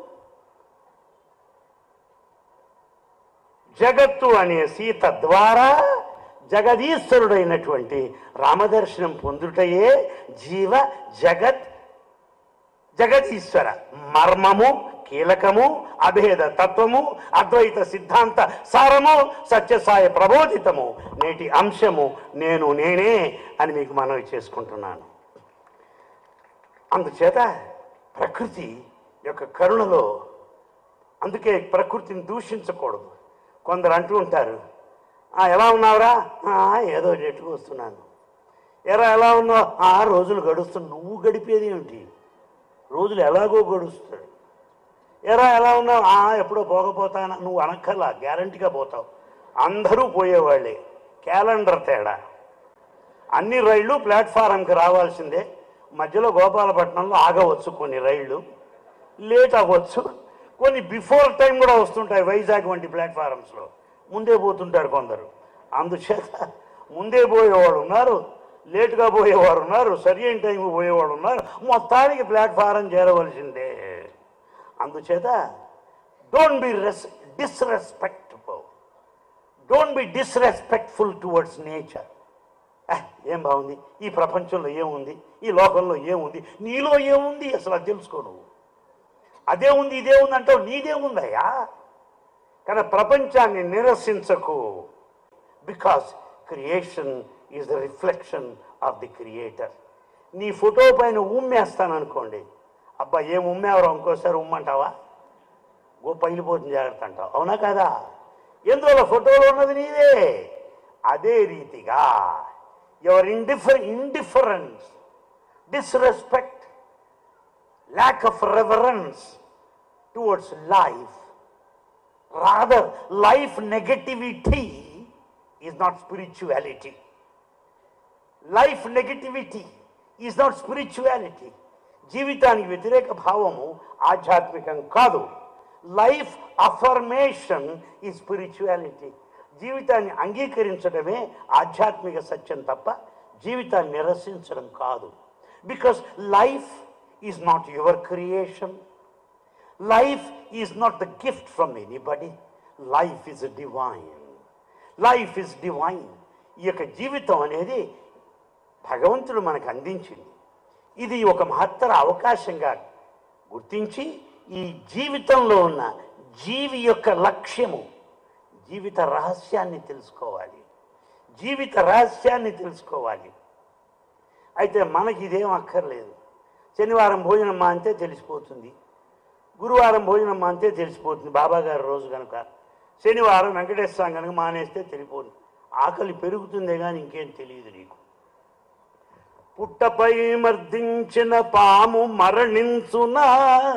జగత్తు అనే సీత ద్వారా జగదీశ్వరుడైనటువంటి రామదర్శనం పొందుటయే జీవ జగత్ జగదీశ్వర మర్మము కీలకము అభేద తత్వము అద్వైత సిద్ధాంత సారము సత్యసాయ ప్రబోధితము నేటి అంశము నేను నేనే అని మీకు మనవి చేసుకుంటున్నాను అందుచేత ప్రకృతి యొక్క కరుణలో అందుకే ప్రకృతిని దూషించకూడదు కొందరు అంటూ ఉంటారు "ఆ, ఎలా ఉన్నావురా "ఆ, ఏదో రెట్టుకు వస్తున్నాను ఎరా ఎలా ఉన్నావు ఆ రోజులు గడుస్తున్నా నువ్వు గడిపేది ఏమిటి రోజులు ఎలాగో గడుస్తాడు ఎరా ఎలా ఉన్నావు "ఆ, ఎప్పుడో పోకపోతానా నువ్వు అనక్కర్లా గ్యారంటీగా పోతావు అందరూ పోయేవాళ్ళే క్యాలెండర్ తేడా అన్ని రైళ్ళు ప్లాట్ఫారంకి రావాల్సిందే మధ్యలో గోపాలపట్నంలో ఆగవచ్చు కొన్ని రైళ్ళు లేట్ అవ్వచ్చు కొన్ని బిఫోర్ టైం కూడా వస్తుంటాయి వైజాగ్ వంటి ప్లాట్ఫారమ్స్లో ముందే పోతుంటారు కొందరు అందుచేత ముందే పోయేవాళ్ళు ఉన్నారు లేటుగా పోయేవారు ఉన్నారు సరి అయిన టైంకి పోయేవాడు ఉన్నారు మొత్తానికి ప్లాట్ఫారం చేరవలసిందే అందుచేత don't be res disrespectful don't be disrespectful towards nature ఏం బాగుంది ఈ ప్రపంచంలో ఏముంది ఈ లోకంలో ఏముంది నీలో ఏముంది అసలు అది తెలుసుకో నువ్వు అదే ఉంది ఇదే ఉంది అంటావు నీదే ఉందయ్యా కానీ ప్రపంచాన్ని నిరసించకు because creation is the reflection of the creator నీ ఫోటో పైన ఉమ్మేస్తాను అనుకోండి అబ్బా ఏం ఉమ్మేవరా ఇంకోసారి ఉమ్మంటావా గో పగిలిపోతుంది జాగ్రత్త అంటావు అవునా కదా ఎందువల్ల ఫోటోలో ఉన్నది నీవే అదే రీతిగా your indiffer indifference disrespect lack of reverence towards life. Rather, life negativity is not spirituality. Life negativity is not spirituality. జీవితానికి వ్యతిరేక భావము ఆధ్యాత్మికం కాదు లైఫ్ అఫర్మేషన్ ఈ స్పిరిచువాలిటీ జీవితాన్ని అంగీకరించడమే ఆధ్యాత్మిక సత్యం తప్ప జీవితాన్ని నిరసించడం కాదు because life is not your creation life is not the gift from anybody life is divine life is divine ఈ యొక్క జీవితం అనేది భగవంతుడు మనకు అందించింది ఇది ఒక మహత్తర అవకాశంగా గుర్తించి ఈ జీవితంలో ఉన్న జీవి యొక్క లక్ష్యము జీవిత రహస్యాన్ని తెలుసుకోవాలి జీవిత రహస్యాన్ని తెలుసుకోవాలి అయితే మనకి ఇదేం అక్కర్లేదు శనివారం భోజనం మాంతే తెలిసిపోతుంది గురువారం భోజనం మాంతే తెలిసిపోతుంది బాబా గారి రోజు కనుక శనివారం వెంకటేశ్వర స్వామి కనుక మానేస్తే తెలిపోతుంది ఆకలి పెరుగుతుందే కానీ ఇంకేం తెలియదు నీకు పుట్టపై మర్దించిన పాము మరణించునా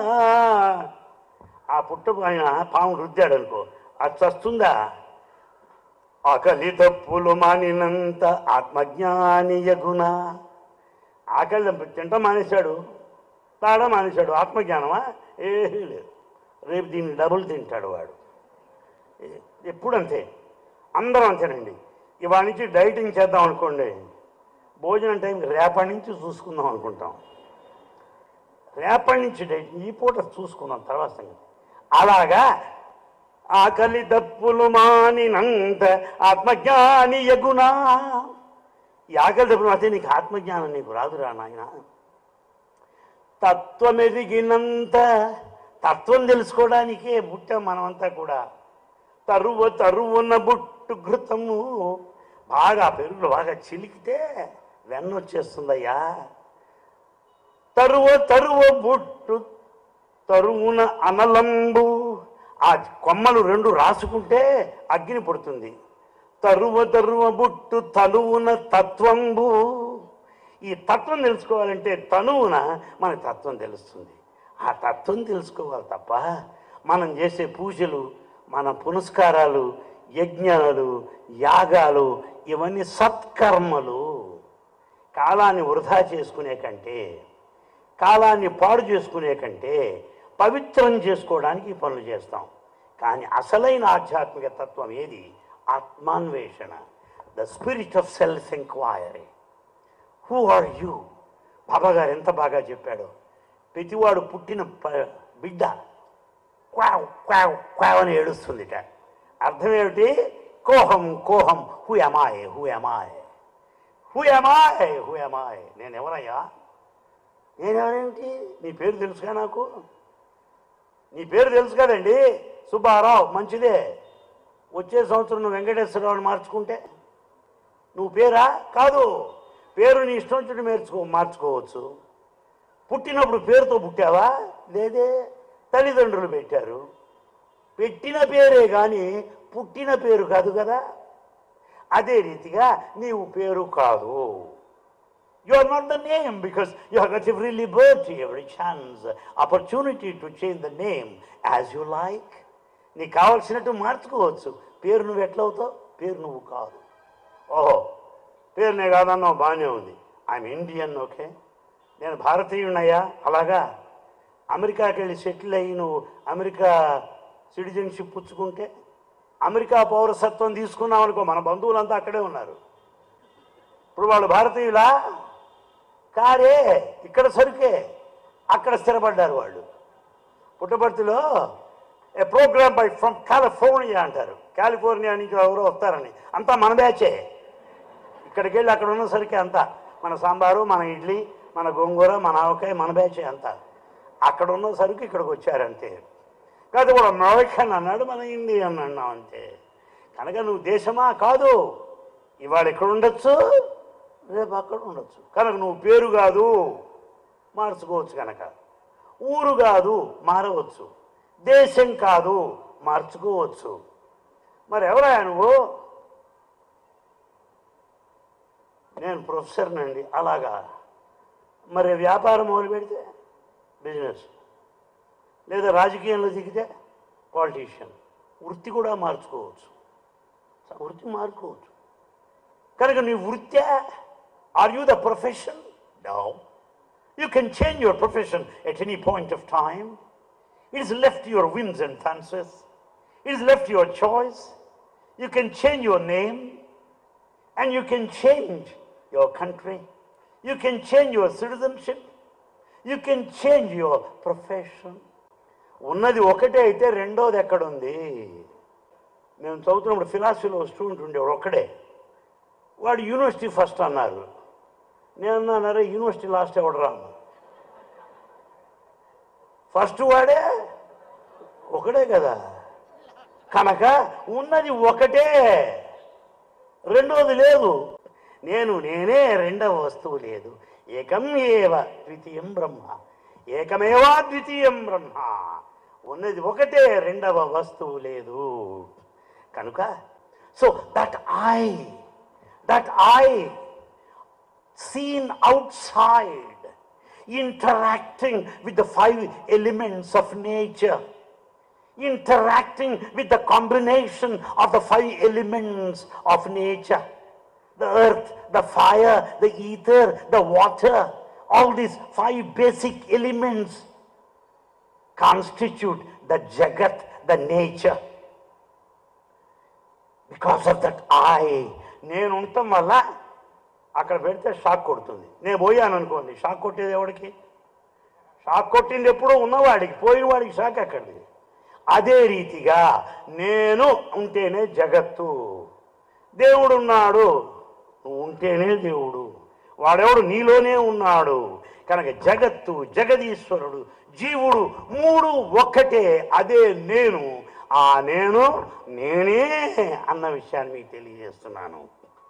ఆ పుట్ట పైన పాము రుద్దాడు అనుకో అది చస్తుందా ఆకలి తప్పులు మానినంత ఆత్మజ్ఞాని యగుణ ఆకలి తింటా మానేశాడు తాడా మానేశాడు ఆత్మజ్ఞానమా ఏమీ లేదు రేపు దీన్ని డబుల్ తింటాడు వాడు ఏ- ఎప్పుడు అంతే అందరం అంతేనండి ఇవాళ నుంచి డైటింగ్ చేద్దాం అనుకోండి భోజనం టైం రేపటి నుంచి చూసుకుందాం అనుకుంటాం రేపటి నుంచి డైట్ ఈ పూట చూసుకుందాం తర్వాత సంగతి అలాగా ఆకలి దప్పులు మానినంత ఆత్మజ్ఞాని యగునా ఈ ఆకలి దప్పులు అయితే నీకు ఆత్మజ్ఞానం నీకు రాదురా నాయన తత్వం ఎదిగినంత తత్వం తెలుసుకోవడానికే పుట్టాం మనమంతా కూడా తరువ తరువున బుట్టు ఘృతము బాగా పెరుగులు బాగా చిలికితే వెన్న వచ్చేస్తుందయ్యా తరువ తరువ బుట్టు తరువున అనలంబు ఆ కొమ్మలు రెండు రాసుకుంటే అగ్ని పుడుతుంది తరువ తరువ బుట్టు తనువున తత్వంబు ఈ తత్వం తెలుసుకోవాలంటే తనువున మన తత్వం తెలుస్తుంది ఆ తత్వం తెలుసుకోవాలి తప్ప మనం చేసే పూజలు మన పునస్కారాలు యజ్ఞాలు యాగాలు ఇవన్నీ సత్కర్మలు కాలాన్ని వృధా చేసుకునే కంటే కాలాన్ని పాడు చేసుకునే కంటే పవిత్రం చేసుకోవడానికి ఈ పనులు చేస్తాం కానీ అసలైన ఆధ్యాత్మిక తత్వం ఏది ఆత్మాన్వేషణ the spirit of self enquiry who are you Baba garu ఎంత బాగా చెప్పాడో ప్రతివాడు పుట్టిన ప- బిడ్డ క్వావ్ క్వావ్ క్వావ్ అని ఏడుస్తుందిట అర్థం ఏమిటి కోహం కోహం who am I who am I who am I who am I నేను ఎవరయ్యా నేనెవరేమిటి నీ పేరు తెలుసుగా నాకు నీ పేరు తెలుసు కదండి సుబ్బారావు మంచిదే వచ్చే సంవత్సరం నువ్వు వెంకటేశ్వరరావుని మార్చుకుంటే నువ్వు పేరా కాదు పేరు నీ ఇష్టం వచ్చినట్టు నేర్చుకో మార్చుకోవచ్చు పుట్టినప్పుడు పేరుతో పుట్టావా లేదే తల్లిదండ్రులు పెట్టారు పెట్టిన పేరే కానీ పుట్టిన పేరు కాదు కదా అదే రీతిగా నీవు పేరు కాదు you are not the name because you have got every liberty every chance opportunity to change the name as you like నీకు కావాల్సినట్టు మార్చుకోవచ్చు పేరు నువ్వు ఎట్లా అవుతావు పేరు నువ్వు కాదు ఓహో పేరు నేను కాదన్నావు బాగానే ఉంది ఐఎమ్ ఇండియన్ ఓకే నేను భారతీయుడినయ్యా అలాగా అమెరికాకి వెళ్ళి సెటిల్ అయ్యి నువ్వు అమెరికా సిటిజన్షిప్ పుచ్చుకుంటే అమెరికా పౌరసత్వం తీసుకున్నావు అనుకో మన బంధువులంతా అక్కడే ఉన్నారు ఇప్పుడు వాళ్ళు భారతీయులా కారే ఇక్కడ సరుకే అక్కడ స్థిరపడ్డారు వాళ్ళు పుట్టపర్తిలో a program by from California అంటారు కాలిఫోర్నియా నుంచి ఎవరో వస్తారని అంతా మన బ్యాచే ఇక్కడికి వెళ్ళి అక్కడ ఉన్న సరికి అంతా మన సాంబారు మన ఇడ్లీ మన గోంగూర మన ఆవకాయ మన బ్యాచే అంతా అక్కడ ఉన్న సరుకు ఇక్కడికి వచ్చారంతే కాదు కూడా అమెరికన్ అన్నాడు మన ఇండియన్ అన్నాం అంతే కనుక నువ్వు దేశమా కాదు ఇవాళ ఇక్కడ ఉండొచ్చు రేపు అక్కడ ఉండొచ్చు కనుక నువ్వు పేరు కాదు మార్చుకోవచ్చు కనుక ఊరు కాదు మారవచ్చు దేశం కాదు మార్చుకోవచ్చు మరి ఎవరా నువ్వు నేను ప్రొఫెసర్నండి అలాగా మరి వ్యాపారం మొదలు పెడితే బిజినెస్ లేదా రాజకీయంలో దిగితే పాలిటీషియన్ వృత్తి కూడా మార్చుకోవచ్చు వృత్తి మార్చుకోవచ్చు కనుక నీ వృత్తి are you the profession no you can change your profession at any point of time it is left your whims and fancies it is left your choice you can change your name and you can change your country. You can change your citizenship. You can change your profession. ఉన్నది ఒకటే అయితే రెండోది ఎక్కడుంది మేము చదువుతున్నప్పుడు ఫిలాసఫీలో student ఉండేవాడు ఒక్కడే వాడు యూనివర్సిటీ ఫస్ట్ అన్నారు నేను అన్నారే యూనివర్సిటీ లాస్ట్ ఎవడు రాను ఫస్ట్ వాడే ఒకడే కదా కనుక ఉన్నది ఒకటే రెండోది లేదు నేను నేనే రెండవ వస్తువు లేదు ఏకం ఏవ ద్వితీయం బ్రహ్మ ఏకమేవా ద్వితీయం బ్రహ్మ ఉన్నది ఒకటే రెండవ వస్తువు లేదు కనుక so that I that I seen outside, interacting with the five elements of nature, interacting with the combination of the five elements of nature the earth, the fire, the ether, the water, all these five basic elements constitute the jagat, the nature. Because of that I నేను ఉండటం వల్ల అక్కడ పెడితే shock కొడుతుంది నేను పోయాను అనుకోండి shock కొట్టేది ఎవడికి షాక్ కొట్టింది ఎప్పుడో ఉన్నవాడికి పోయిన వాడికి షాక్ ఎక్కడిది అదే రీతిగా నేను ఉంటేనే జగత్తు దేవుడు ఉన్నాడు నువ్వు ఉంటేనే దేవుడు వాడెవడు నీలోనే ఉన్నాడు కనుక జగత్తు జగదీశ్వరుడు జీవుడు మూడు ఒక్కటే అదే నేను ఆ నేను నేనే అన్న విషయాన్ని మీకు తెలియజేస్తున్నాను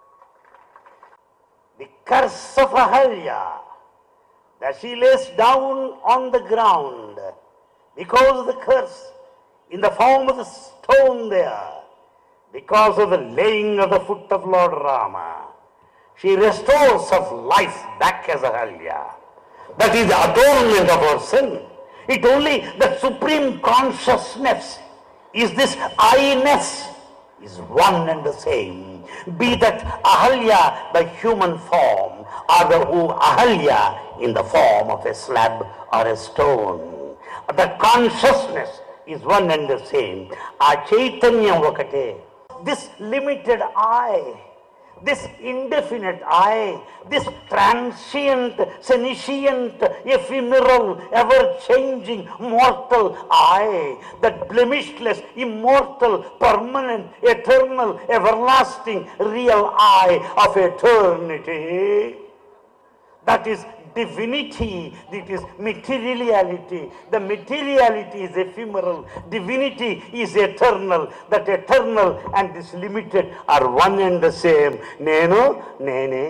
the curse of Ahalya that she lays down on the ground because of the curse in the form of the stone there, because of the laying of the foot of Lord Rama. She restores of life back as Ahalya. That is the atonement of our sin. It only the supreme consciousness is this I-ness is one and the same. Be that Ahalya, the human form, or the O- Ahalya in the form of a slab or a stone. The consciousness is one and the same. ఆ చైతన్యం ఒకటే this limited I this indefinite I, this transient, senescent, ephemeral, ever changing, mortal I, that blemishless, immortal, permanent, eternal, everlasting, real I of eternity. That is divinity, that is materiality. The materiality is ephemeral, divinity is eternal. That eternal and this limited are one and the same. Nenu, nene.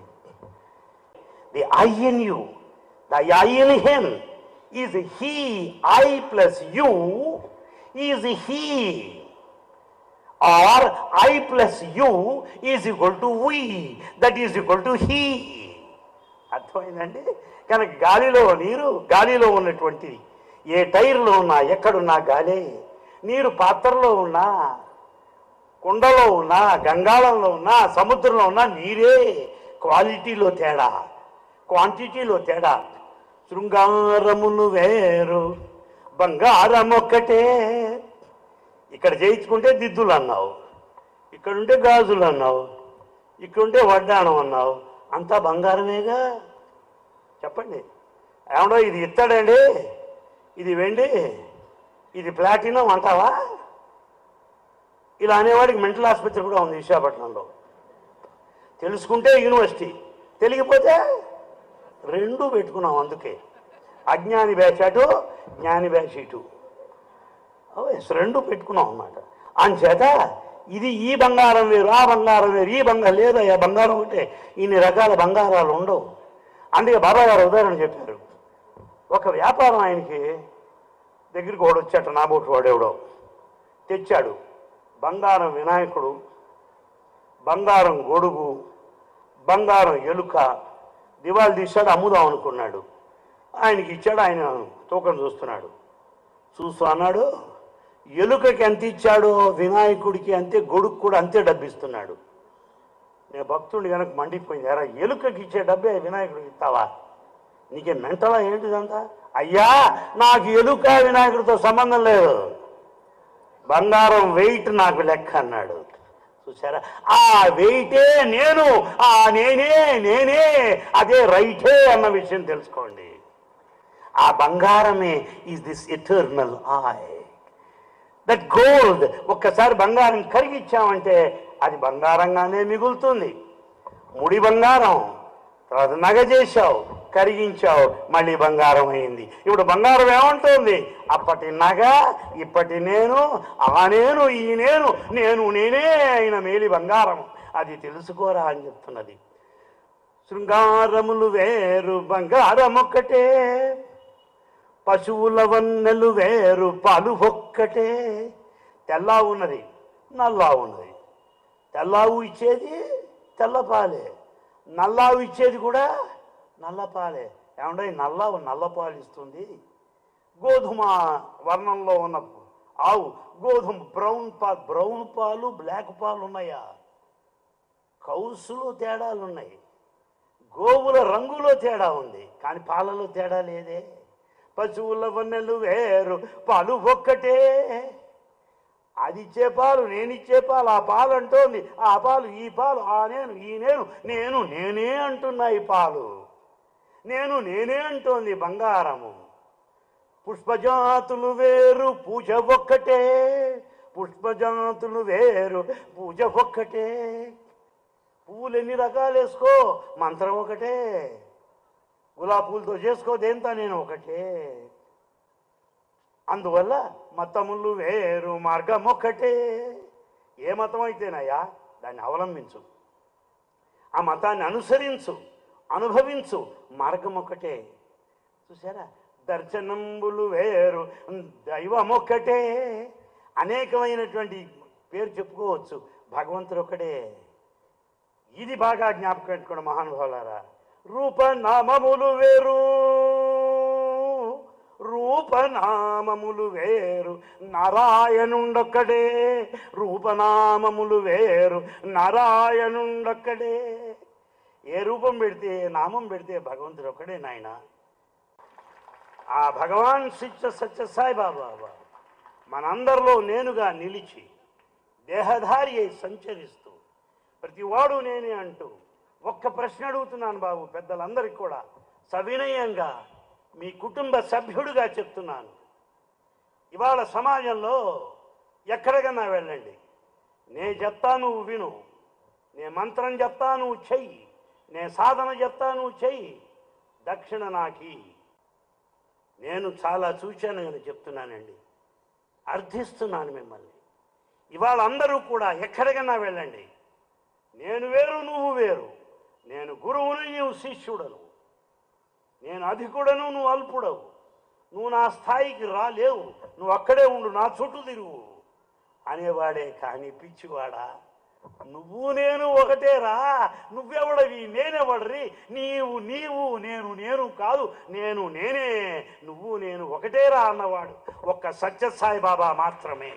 The I in you, the I in him is he, I plus you is he. Or I plus you is equal to we, that is equal to he. అర్థమైందండి కనుక గాలిలో నీరు గాలిలో ఉన్నటువంటిది ఏ టైర్లో ఉన్నా ఎక్కడున్నా గాలే నీరు పాత్రలో ఉన్నా కుండలో ఉన్నా గంగాళంలో ఉన్నా సముద్రంలో ఉన్నా నీరే క్వాలిటీలో తేడా క్వాంటిటీలో తేడా శృంగారములు వేరు బంగారం ఒక్కటే ఇక్కడ చేయించుకుంటే దిద్దులు అన్నావు ఇక్కడుంటే గాజులు అన్నావు ఇక్కడుంటే వడ్డాణం అన్నావు అంతా బంగారమేగా చెప్పండి ఏమడో ఇది ఇత్తడండి ఇది వెండి ఇది ప్లాటినం అంటావా ఇలా అనేవాడికి మెంటల్ ఆసుపత్రి కూడా ఉంది విశాఖపట్నంలో తెలుసుకుంటే యూనివర్సిటీ తెలియకపోతే రెండు పెట్టుకున్నాం అందుకే అజ్ఞాని బ్యాచ్ అటు జ్ఞాని బ్యాచ్ ఇటు ఎస్ రెండు పెట్టుకున్నాం అన్నమాట అంచేత ఇది ఈ బంగారం వేరు ఆ బంగారం వేరు ఈ బంగారం లేదయ్యా బంగారం అంటే ఇన్ని రకాల బంగారాలు ఉండవు అందుకే బాబా గారు ఉదాహరణ చెప్పారు ఒక వ్యాపారం ఆయనకి దగ్గరికి వాడు వచ్చాట నాబోటు వాడెవడో తెచ్చాడు బంగారం వినాయకుడు బంగారం గొడుగు బంగారం ఎలుక దివాళి తీశాడు అమ్ముదాం అనుకున్నాడు ఆయనకి ఇచ్చాడు ఆయన తూకం చూస్తున్నాడు చూస్తూ అన్నాడు ఎలుకకి ఎంత ఇచ్చాడో వినాయకుడికి అంతే గొడుగు కూడా అంతే డబ్బిస్తున్నాడు నేను భక్తుడి కనుక మండిపోయింది ఎరా ఎలుకకి ఇచ్చే డబ్బే వినాయకుడికి ఇస్తావా నీకే మెంటలా ఏంటిదంతా అయ్యా నాకు ఎలుక వినాయకుడితో సంబంధం లేదు బంగారం వెయిట్ నాకు లెక్క అన్నాడు చూసారా ఆ వెయిటే నేను ఆ నేనే నేనే అదే రైటే అన్న విషయం తెలుసుకోండి ఆ బంగారమే is this eternal I that gold ఒక్కసారి బంగారం కరిగిచ్చామంటే అది బంగారంగానే మిగులుతుంది ముడి బంగారం తర్వాత నగ చేశావు కరిగించావు మళ్ళీ బంగారం అయింది ఇప్పుడు బంగారం ఏమంటుంది అప్పటి నగ ఇప్పటి నేను ఆ నేను ఈ నేను నేను నేనే అయిన మేలి బంగారం అది తెలుసుకోరా అని చెప్తున్నది శృంగారములు వేరు బంగారం ఒక్కటే పశువుల వన్నెలు వేరు పాలు ఒక్కటే తెల్లా ఉన్నది నల్లా ఉన్నది తెల్లావు ఇచ్చేది తెల్లపాలే నల్లావు ఇచ్చేది కూడా నల్లపాలే ఏమంటే నల్లావు నల్లపాలు ఇస్తుంది గోధుమ వర్ణంలో ఉన్న ఆవు గోధుమ బ్రౌన్ పాలు బ్రౌన్ పాలు బ్లాక్ పాలు ఉన్నాయా కౌసులో తేడాలు ఉన్నాయి గోవుల రంగులో తేడా ఉంది కానీ పాలలో తేడా లేదే పశువుల వన్నెలు వేరు పాలు ఒక్కటే అది ఇచ్చే పాలు నేను ఇచ్చే పాలు ఆ పాలు అంటోంది ఆ పాలు ఈ పాలు ఆ నేను ఈ నేను నేను నేనే అంటున్నా ఈ పాలు నేను నేనే అంటోంది బంగారము పుష్పజాతులు వేరు పూజ ఒక్కటే పుష్పజాతులు వేరు పూజ ఒక్కటే పువ్వులు ఎన్ని రకాలు వేసుకో మంత్రం ఒకటే గులాబీ పూలతో చేసుకో దేంతో నేను ఒకటే అందువల్ల మతములు వేరు మార్గం ఒక్కటే ఏ మతం అయితేనయ్యా దాన్ని అవలంబించు ఆ మతాన్ని అనుసరించు అనుభవించు మార్గం ఒకటే చూసారా దర్శనంబులు వేరు దైవం ఒక్కటే అనేకమైనటువంటి పేరు చెప్పుకోవచ్చు భగవంతుడు ఒకడే ఇది బాగా జ్ఞాపకం పెట్టుకోండి మహానుభావులారా రూపనామములు వేరు రూపనామములు వేరు నారాయణుండొక్కడే రూపనామములు వేరు నారాయణుండొక్కడే ఏ రూపం పెడితే ఏ నామం పెడితే భగవంతుడు ఒక్కడే నాయన ఆ భగవాన్ శిక్ష సత్య సాయిబాబా మనందరిలో నేనుగా నిలిచి దేహధారి అయి సంచరిస్తూ ప్రతివాడు నేనే అంటూ ఒక్క ప్రశ్న అడుగుతున్నాను బాబు పెద్దలందరికీ కూడా సవినయంగా మీ కుటుంబ సభ్యుడిగా చెప్తున్నాను ఇవాళ సమాజంలో ఎక్కడికన్నా వెళ్ళండి నే చెప్తా నువ్వు విను నే మంత్రం చెప్తా నువ్వు చెయ్యి నే సాధన చెప్తా నువ్వు చెయ్యి దక్షిణ నాకి నేను చాలా చూశాను అని చెప్తున్నానండి అర్థిస్తున్నాను మిమ్మల్ని ఇవాళ అందరూ కూడా ఎక్కడికన్నా వెళ్ళండి నేను వేరు నువ్వు వేరు నేను గురువుని నీవు శిష్యుడను నేను అధికుడను నువ్వు అల్పుడవు నువ్వు నా స్థాయికి రాలేవు నువ్వు అక్కడే ఉండు నా చుట్టూ తిరుగు అనేవాడే కానీ పిచ్చివాడా నువ్వు నేను ఒకటేరా నువ్వెవడవి నేనెవడరి నీవు నీవు నేను నేను కాదు నేను నేనే నువ్వు నేను ఒకటేరా అన్నవాడు ఒక్క సత్యసాయి బాబా మాత్రమే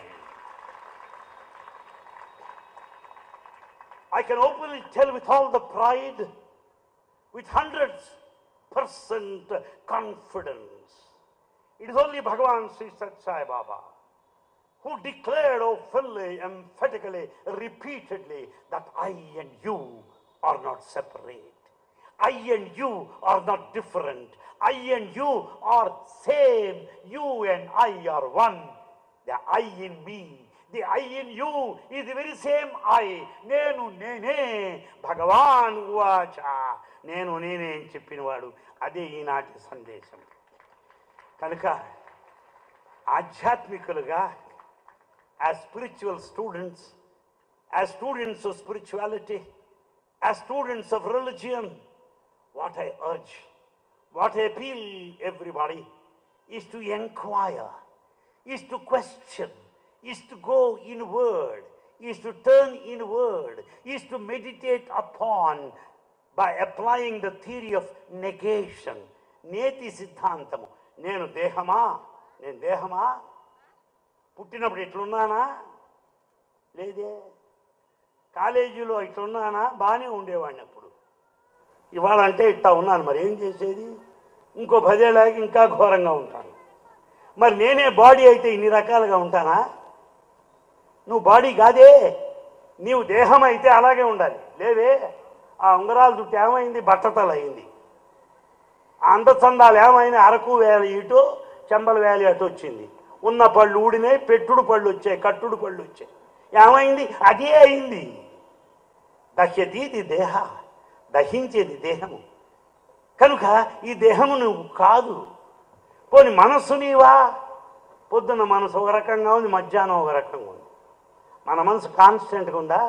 I can openly tell with all the pride, with hundreds percent confidence. It is only Bhagavan Sri Sat Sai Baba who declared openly, emphatically, repeatedly that I and you are not separate. I and you are not different. I and you are same. You and I are one. The I in me, the I in you is the very same I. నేను నేనే భగవాన్ ఉవాచ నేను నేనే అని చెప్పినవాడు అదే ఈనాటి సందేశం కనుక ఆధ్యాత్మికులుగా as spiritual students, as students of spirituality, as students of religion, what I urge, what I appeal everybody is to inquire, is to question, is to go inward, is to turn inward, is to meditate upon by applying the theory of negation. నేతి సిద్ధాంతము నేను దేహమా నేను దేహమా పుట్టినప్పుడు ఇట్లున్నానా లేదే కాలేజీలో ఇట్లున్నానా బాగానే ఉండేవాడిని అప్పుడు ఇవాళ అంటే ఇట్లా ఉన్నాను మరి ఏం చేసేది ఇంకో పదేళ్ళకి ఇంకా ఘోరంగా ఉంటాను మరి నేనే బాడీ అయితే ఇన్ని రకాలుగా ఉంటానా నువ్వు బాడీ కాదే నీవు దేహం అయితే అలాగే ఉండాలి లేవే ఆ ఉంగరాలు చుట్టూ ఏమైంది బట్టతలు అయింది ఆ అందచందాలు ఏమైనా అరకు వేల ఇటు చెంబల వేలి అటు వచ్చింది ఉన్న పళ్ళు ఊడినాయి పెట్టుడు పళ్ళు వచ్చాయి కట్టుడు పళ్ళు వచ్చాయి ఏమైంది అదే అయింది దహ్యతీది దేహ దహించేది దేహము కనుక ఈ దేహము నువ్వు కాదు పోని మనస్సు నీవా పొద్దున్న మనసు ఒక రకంగా ఉంది మధ్యాహ్నం ఒక రకంగా ఉంది మన మనసు కాన్స్టెంట్గా ఉందా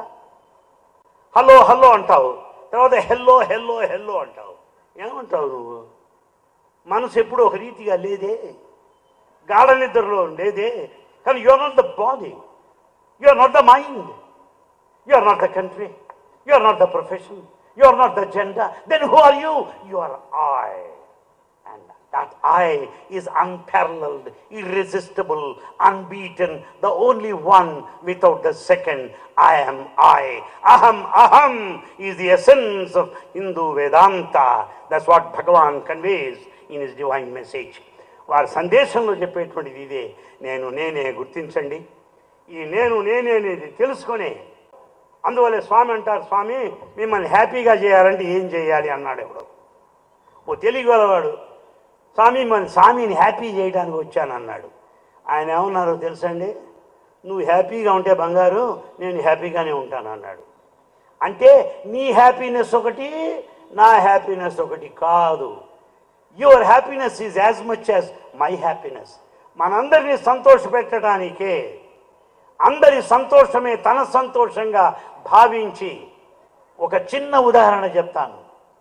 హలో హలో అంటావు తర్వాత హెల్లో హెల్లో హెల్లో అంటావు ఏమంటావు నువ్వు మనసు ఎప్పుడు ఒక రీతిగా లేదే గాఢ నిద్రలో లేదే కానీ you are not the body you are not the mind you are not the country you are not the profession you are not the gender then who are you you are I And that I is unparalleled, irresistible, unbeaten, the only one without the second. I am I. Aham, aham is the essence of Hindu Vedanta. That's what Bhagavan conveys in his divine message. వారి సందేశంలో చెప్పేటువంటిది ఇదే నేను నేనే గుర్తించండి ఈ నేను నేనే అనేది తెలుసుకొని అందువల్ల స్వామి అంటారు స్వామి మిమ్మల్ని హ్యాపీగా చేయాలంటే ఏం చేయాలి అన్నాడు ఎవడు ఓ తెలియగలవాడు స్వామి మన స్వామిని హ్యాపీ చేయడానికి వచ్చాను అన్నాడు ఆయన ఏమన్నారో తెలుసండి నువ్వు హ్యాపీగా ఉంటే బంగారు నేను హ్యాపీగానే ఉంటాను అన్నాడు అంటే నీ హ్యాపీనెస్ ఒకటి నా హ్యాపీనెస్ ఒకటి కాదు your happiness is as much as my happiness మనందరినీ సంతోషపెట్టడానికే అందరి సంతోషమే తన సంతోషంగా భావించి ఒక చిన్న ఉదాహరణ చెప్తాను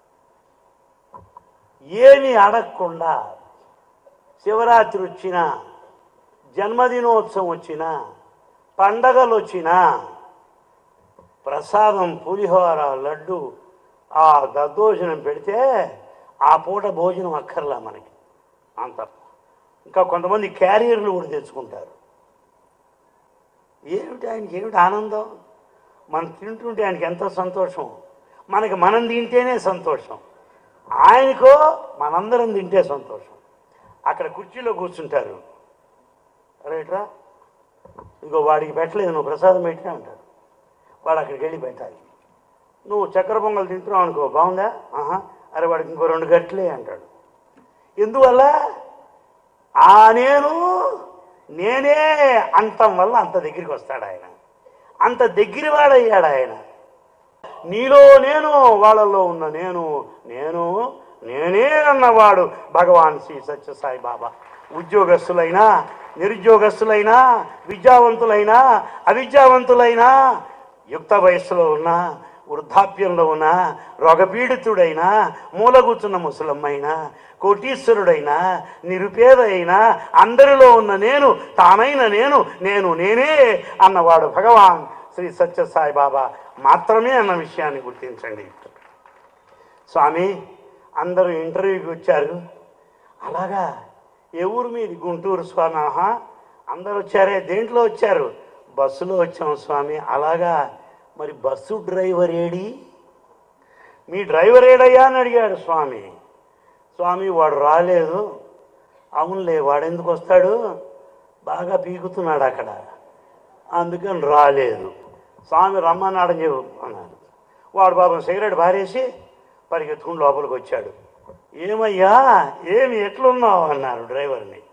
ఏమి అడగకుండా శివరాత్రి వచ్చినా జన్మదినోత్సవం వచ్చినా పండగలు వచ్చినా ప్రసాదం పులిహోర లడ్డు ఆ దద్దోజనం పెడితే ఆ పూట భోజనం అక్కర్లా మనకి అంత ఇంకా కొంతమంది క్యారియర్లు కూడా తెచ్చుకుంటారు ఏమిటి ఆయనకి ఏమిటి ఆనందం మనం తింటుంటే ఆయనకి ఎంత సంతోషం మనకి మనం తింటేనే సంతోషం ఆయనకో మనందరం తింటే సంతోషం అక్కడ కుర్చీలో కూర్చుంటారు రైట్రా ఇంకో వాడికి పెట్టలేదు నువ్వు ప్రసాదం పెట్టినా అంటారు వాడు అక్కడికి వెళ్ళి పెట్టాలి నువ్వు చక్కెర పొంగల్ తింటున్నావు అనుకో బాగుందా ఆహా అరే వాడికి ఇంకో రెండు గట్లే అంటాడు ఎందువల్ల ఆ నేను నేనే అంటం వల్ల అంత దగ్గరికి వస్తాడు ఆయన అంత దగ్గర వాడయ్యాడు ఆయన నీలో నేను వాళ్ళలో ఉన్న నేను నేను నేనే అన్నవాడు భగవాన్ శ్రీ సత్యసాయి బాబా ఉద్యోగస్తులైనా నిరుద్యోగస్తులైనా విద్యావంతులైనా అవిద్యావంతులైనా యుక్త వయస్సులో ఉన్నా వృద్ధాప్యంలో ఉన్న రోగపీడితుడైనా మూలగూచున్న ముసలమ్మైనా కోటీశ్వరుడైనా నిరుపేద అయినా అందరిలో ఉన్న నేను తానైన నేను నేను నేనే అన్నవాడు భగవాన్ శ్రీ సత్యసాయి బాబా మాత్రమే అన్న విషయాన్ని గుర్తించండి స్వామి అందరూ ఇంటర్వ్యూకి వచ్చారు అలాగా ఏ ఊరు మీది గుంటూరు స్వామి ఆహా అందరూ వచ్చారే దేంట్లో వచ్చారు బస్సులో వచ్చాం స్వామి అలాగా మరి బస్సు డ్రైవర్ ఏడి మీ డ్రైవర్ ఏడయ్యా అని అడిగాడు స్వామి స్వామి వాడు రాలేదు అవునులే వాడు ఎందుకు వస్తాడు బాగా పీకుతున్నాడు అక్కడ అందుకని రాలేదు స్వామి రమ్మన్నాడని చెప్పు అన్నాడు వాడు పాపం సిగరెట్ పారేసి పరిగెత్తుకుని లోపలికి వచ్చాడు ఏమయ్యా ఏమి ఎట్లున్నావు అన్నారు డ్రైవర్ని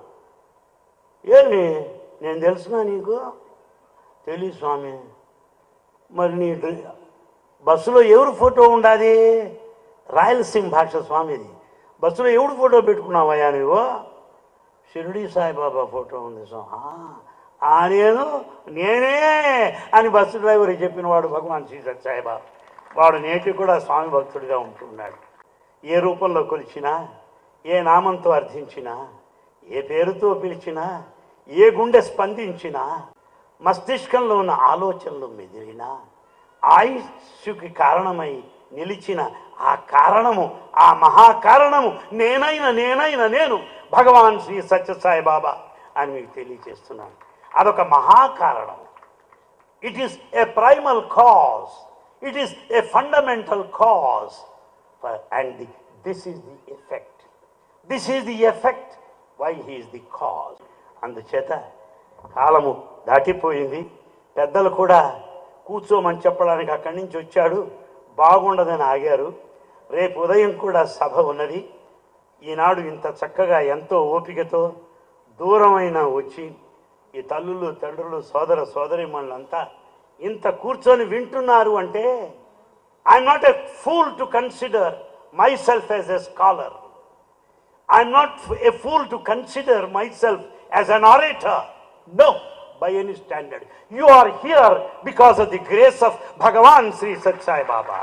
ఏమి నేను తెలుసునా నీకు తెలియదు స్వామి మరి నీ డ్రి- బస్సులో ఎవరు ఫోటో ఉండాది రాయలసీమ భాష స్వామిది బస్సులో ఎవడు ఫోటో పెట్టుకున్నావయ్యా నువ్వు షిరిడి సాయిబాబా ఫోటో ఉంది స్వామి ఆ నేను నేనే అని బస్సు డ్రైవర్కి చెప్పిన వాడు భగవాన్ శ్రీ సత్యసాయిబాబా వాడు నేటి కూడా స్వామి భక్తుడిగా ఉంటున్నాడు ఏ రూపంలో కొలిచినా ఏ నామంతో అర్థించినా ఏ పేరుతో పిలిచినా ఏ గుండె స్పందించినా మస్తిష్కంలో ఉన్న ఆలోచనలు మెదిలినా ఆయుష్కి కారణమై నిలిచిన ఆ కారణము ఆ మహాకారణము నేనైన నేనైన నేను భగవాన్ శ్రీ సత్యసాయి బాబా అని మీకు తెలియజేస్తున్నాను అదొక మహాకారణం It is a primal cause. It is a fundamental cause. For- And the, this is the effect. This is the effect why he is the cause. అందుచేత కాలము దాటిపోయింది పెద్దలు కూడా కూర్చోమని చెప్పడానికి అక్కడి నుంచి వచ్చాడు బాగుండదని ఆగారు రేపు ఉదయం కూడా సభ ఉన్నది ఈనాడు ఇంత చక్కగా ఎంతో ఓపికతో దూరమైన వచ్చి ఈ తల్లులు తండ్రులు సోదర సోదరిమణులంతా ఇంత కూర్చొని వింటున్నారు అంటే I'm not a fool to consider myself as a scholar I'm not a fool to consider myself as an orator no by any standard you are here because of the grace of Bhagwan Shri Satsai Baba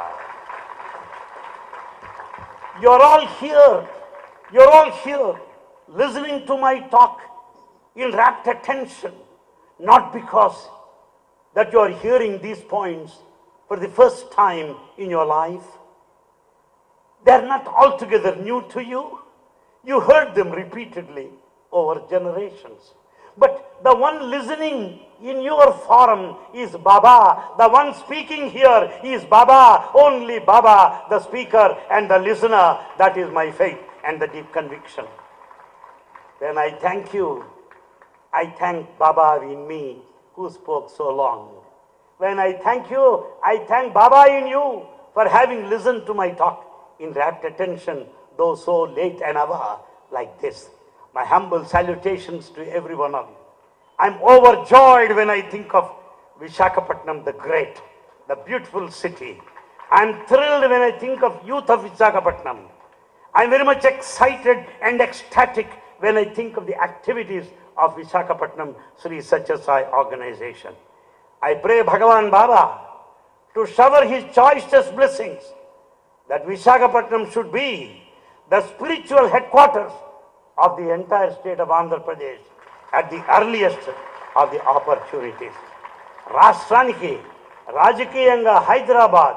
You're all here. You're all here listening to my talk in rapt attention, not because that you are hearing these points for the first time in your life. They're not altogether new to you. You heard them repeatedly over generations. But the one listening in your forum is Baba. The one speaking here is Baba. Only Baba, the speaker and the listener. That is my faith and the deep conviction. When I thank you, I thank Baba in me who spoke so long. When I thank you, I thank Baba in you for having listened to my talk in rapt attention, though so late an hour like this. My humble salutations to every one of you. I'm overjoyed when I think of Vishakhapatnam the Great, the beautiful city. I'm thrilled when I think of youth of Vishakhapatnam. I'm very much excited and ecstatic when I think of the activities of Visakhapatnam Sri Satyasai organization. I pray Bhagavan Baba to shower his choicest blessings that Visakhapatnam should be the spiritual headquarters of the entire state of Andhra Pradesh at the earliest of the opportunities. రాష్ట్రానికి రాజకీయంగా హైదరాబాద్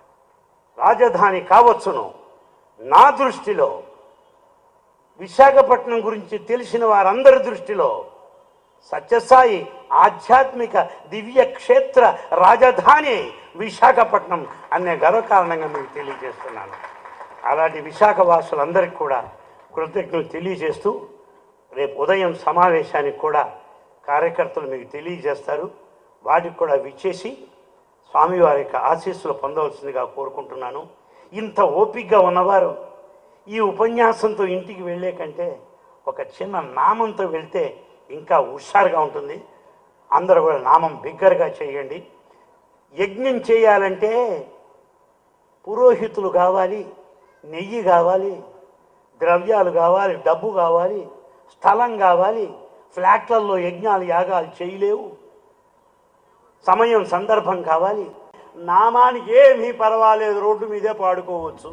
రాజధాని కావచ్చును నా దృష్టిలో విశాఖపట్నం గురించి తెలిసిన వారందరి దృష్టిలో సత్యసాయి ఆధ్యాత్మిక దివ్య క్షేత్ర రాజధాని విశాఖపట్నం అనే గర్వకారణంగా మీకు తెలియజేస్తున్నాను అలాంటి విశాఖ వాసులందరికీ కూడా కృతజ్ఞతలు తెలియజేస్తూ రేపు ఉదయం సమావేశానికి కూడా కార్యకర్తలు మీకు తెలియజేస్తారు వాటికి కూడా విచ్చేసి స్వామివారి యొక్క ఆశీస్సులు పొందవలసిందిగా కోరుకుంటున్నాను ఇంత ఓపికగా ఉన్నవారు ఈ ఉపన్యాసంతో ఇంటికి వెళ్ళే కంటే ఒక చిన్న నామంతో వెళ్తే ఇంకా హుషారుగా ఉంటుంది అందరూ కూడా నామం బిగ్గరగా చేయండి యజ్ఞం చేయాలంటే పురోహితులు కావాలి నెయ్యి కావాలి ద్రవ్యాలు కావాలి డబ్బు కావాలి స్థలం కావాలి ఫ్లాట్లలో యజ్ఞాలు యాగాలు చేయలేవు సమయం సందర్భం కావాలి నామానికి ఏమీ పర్వాలేదు రోడ్డు మీదే పాడుకోవచ్చు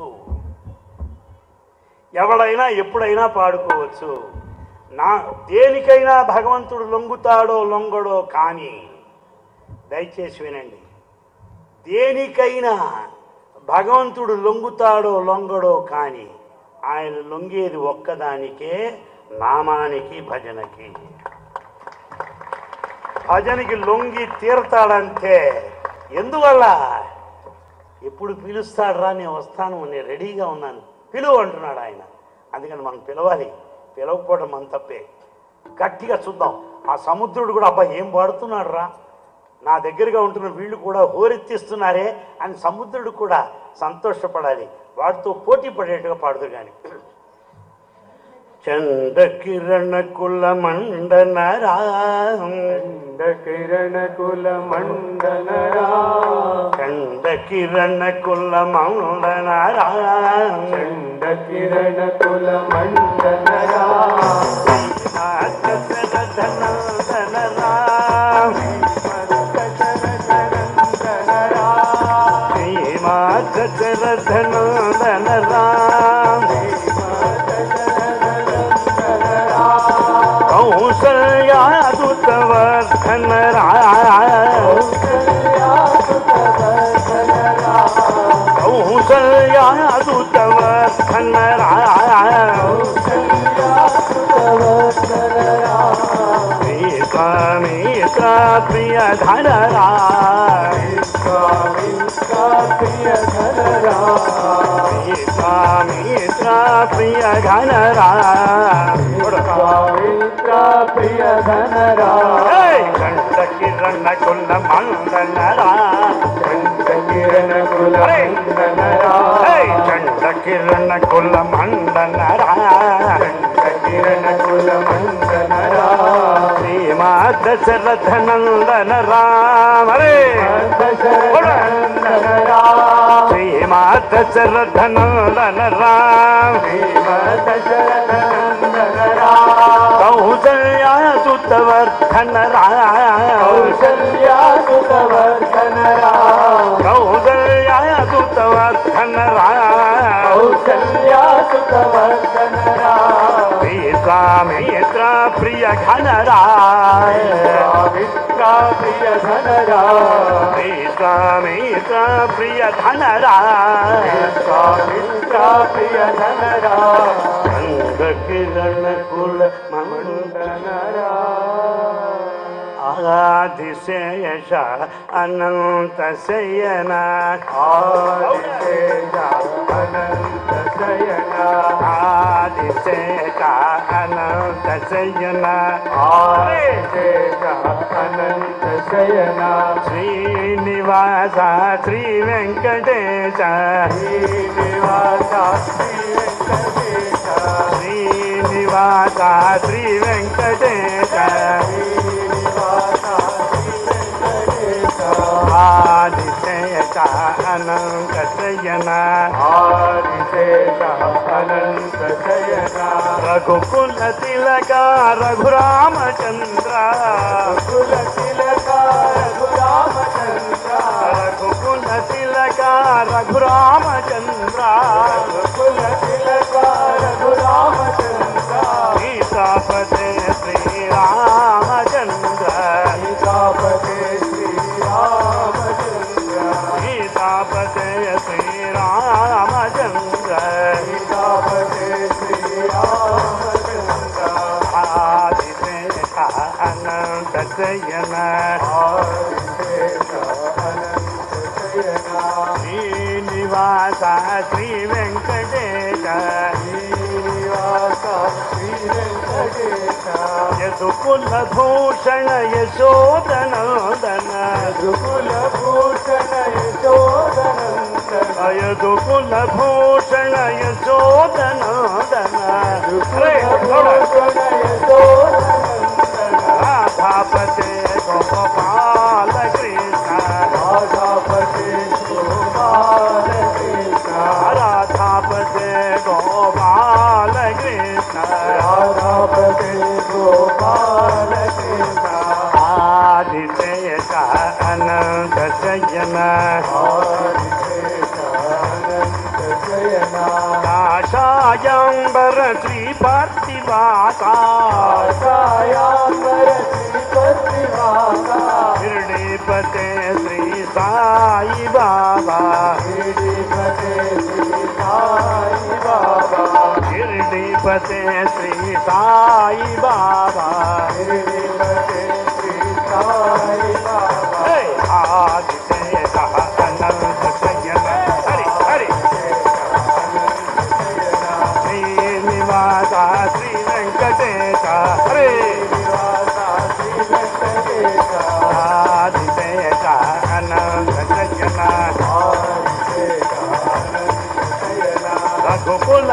ఎవడైనా ఎప్పుడైనా పాడుకోవచ్చు నా దేనికైనా భగవంతుడు లొంగుతాడో లొంగడో కానీ దయచేసి వినండి దేనికైనా భగవంతుడు లొంగుతాడో లొంగడో కానీ ఆయన లొంగేది ఒక్కదానికే నామానికి భజనకి భజనకి లొంగి తీరతాడంతే ఎందువల్ల ఎప్పుడు పిలుస్తాడరా నేను వస్తాను నేను రెడీగా ఉన్నాను పిలువు అంటున్నాడు ఆయన అందుకని మనం పిలవాలి పిలవకపోవడం మన తప్పే గట్టిగా చూద్దాం ఆ సముద్రుడు కూడా అబ్బా ఏం పాడుతున్నాడు రా నా దగ్గరగా ఉంటున్న వీళ్ళు కూడా హోరెత్తిస్తున్నారే అని సముద్రుడు కూడా సంతోషపడాలి వాటితో పోటీ పడేట్టుగా పాడుతూ కానీ చండ కిరణ కుల మండనరా కిరణ కుల మండలరా చండ కిరణ కుల మండనరా చండ కిరణ కుల మండలరా కౌసల్యాదుతవర్ధన కౌసల్యాదుతవర్ధన మిత్ర ప్రియ ధనరా మిత్ర ప్రియ ధనరా ప్రియ ధనరా కంట కిరణ కుల మండనరా చండ కిరణ కుల మండలరా కంట కిరణ కుల మండనరా చండ కిరణ కుల మండలరా శ్రీమా దశరథ నందన రామ రే దశరథనందనరా శ్రీమా దశరథ నందన రామ దశరథనందనరా కౌసల్యాసుతవర్ధన రామ కౌసల్యాసుతవర్ధనరా కౌసల్యాసుతవర్ధన రామ కౌసల్యాసుతవర్ధనరా విశ్వామిత్ర ప్రియ ఘనరా విశ్వా ప్రియ ధనరా విశ్వామిత్ర ప్రియ ధనరా విశ్వా ప్రియ ధనరా కిరణ కుల మండనరా ఆదిశేష అనంత శయన ఆదిశేష అనంత శయన ఆదిశేష అనంత శయన ఆదిశేష అనంత శయన శ్రీనివాస శ్రీ వెంకటేశ శ్రీనివాస శ్రీ వెంకటేశ శ్రీనివాస శ్రీ వెంకటేశ శ్రీనివాస శ్రీ వెంకటేశ ఆదిశేష అనంత శయన ఆదిశేష అనంత శయన రఘుకుల తిలక రఘురామచంద్ర కుల తిలక రఘురామచంద్ర రఘుకుల తిలక రఘురామచంద్ర కుల తిలక రఘురామచంద్ర సీతాపతే శ్రీరామచంద్ర సీతాపతే శ్రీరామచంద్ర సీతాపతే శ్రీరామచంద్ర సీతాపతే శ్రీరామచంద్ర ఆదిశేష అనంత శయన ఆదిశేష అనంత శయన శ్రీనివాస శ్రీ వెంకటేశ శ్రీనివాస శ్రీ వెంకటేశ యదుకుల భూషణ యశోదనందన రుకుల భూషణ యశోదనందన అయదుకుల భూషణ యశోదనందన భూషణ యశోదనందన రాధాపతే గోపాల కృష్ణ రాధాపతి గోపాల కృష్ణ రాధాపతే గోపాల కృష్ణ రాధాపతి గోపాల కృష్ణ ఆదిశేష అనంత శయన ఆదిశేష అనంత శయన కాషాయాంబర శ్రీపార్థివాస ఆశాయాంబర శ్రీపతి మాతా గిరిపతే శ్రీ సాయి బాబా శ్రీపతే శ్రీ సాయి బాబా గిరిపతే శ్రీ సాయి బాబా శ్రీపతే శ్రీ సాయి బాబా హే! ఆదిశేష అనంత శయన హరి హరి శ్రీనివాస శ్రీ వెంకటేశ హరే శ్రీనివాస శ్రీ వెంకటేశ ఆదిశేష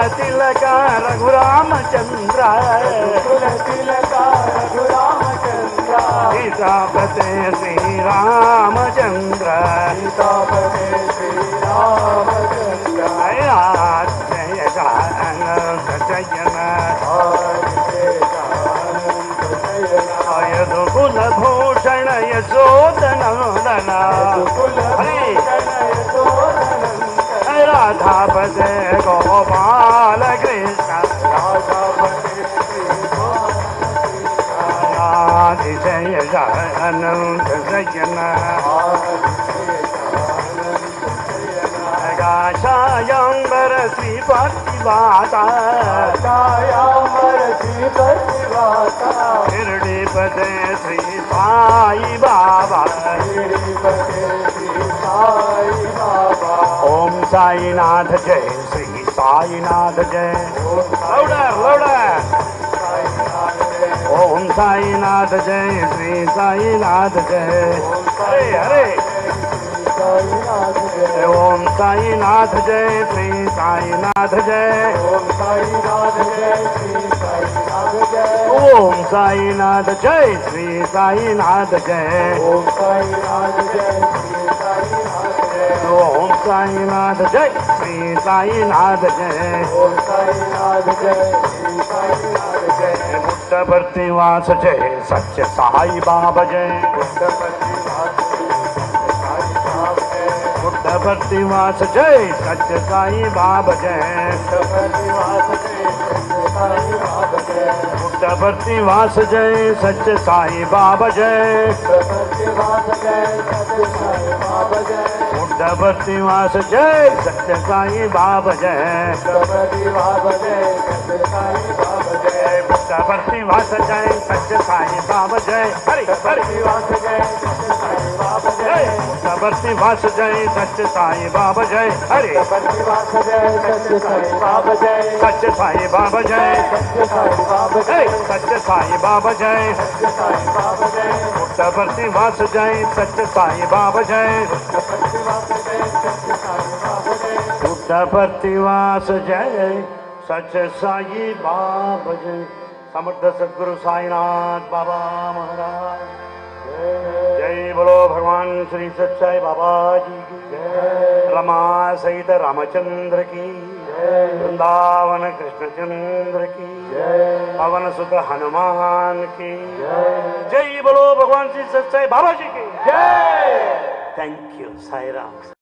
తిలక రఘురామచంద్ర కుల తిలక రఘురామచంద్ర సీతాపతే శ్రీరామచంద్ర సీతాపతే శ్రీరామచంద్ర జయ జయ జయన యదుకుల భూషణ యశోదనందన హరే రాధాపతే గోపాల కృష్ణ ఆది జయ అనంత జయన కాషాయాంబర శ్రీపాతివాత షిర్డీపతే శ్రీ సాయి బాబా ఓం సాయినాథ జయ శ్రీ సాయినాథ జయ లౌడర్ లౌడర్ ఓం సాయినాథ జయ శ్రీ సాయినాథ జయ హరే హరే ఓం సాయినాథ జయ శ్రీ సాయినాథ జయ ఓం సాయినాథ జయ శ్రీ సాయినాథ జయ ఓం సాయినాథ జయ శ్రీ సాయినాథ జయ పుట్టపర్తి వాస జయ సత్య సాయి బాబా జయ పుట్టపర్తి వాస జయ సత్య సాయి బాబా జయ పుట్టపర్తి వాస జయ సత్య సాయి బాబా జయ పుట్టపర్తి వాస జయ సత్య సాయి బాబా జయ పుట్టపర్తి వాస జయ సత్య సాయి బాబా జయ హరి హరి జయ పుట్టపర్తి వాస జయ సత్య సాయి బాబా జయ హరి సత్య సాయి బాబా జయ హే సత్య సాయి బాబా జయ పుట్టపర్తి వాస జయ సత్య సాయి బాబా జయ పుట్టపర్తి వాస జయ సత్య సాయి బాబా జయ సమర్థ సద్గురు సాయినాథ్ బాబా మహారాజ్ जय बोलो भगवान श्री सच्चाई बाबा जी की रमा सहित रामचंद्र की वृंदावन कृष्णचंद्र की पवन सुत हनुमान की जय बोलो भगवान श्री सच्चाई बाबा जी की थैंक यू साई राम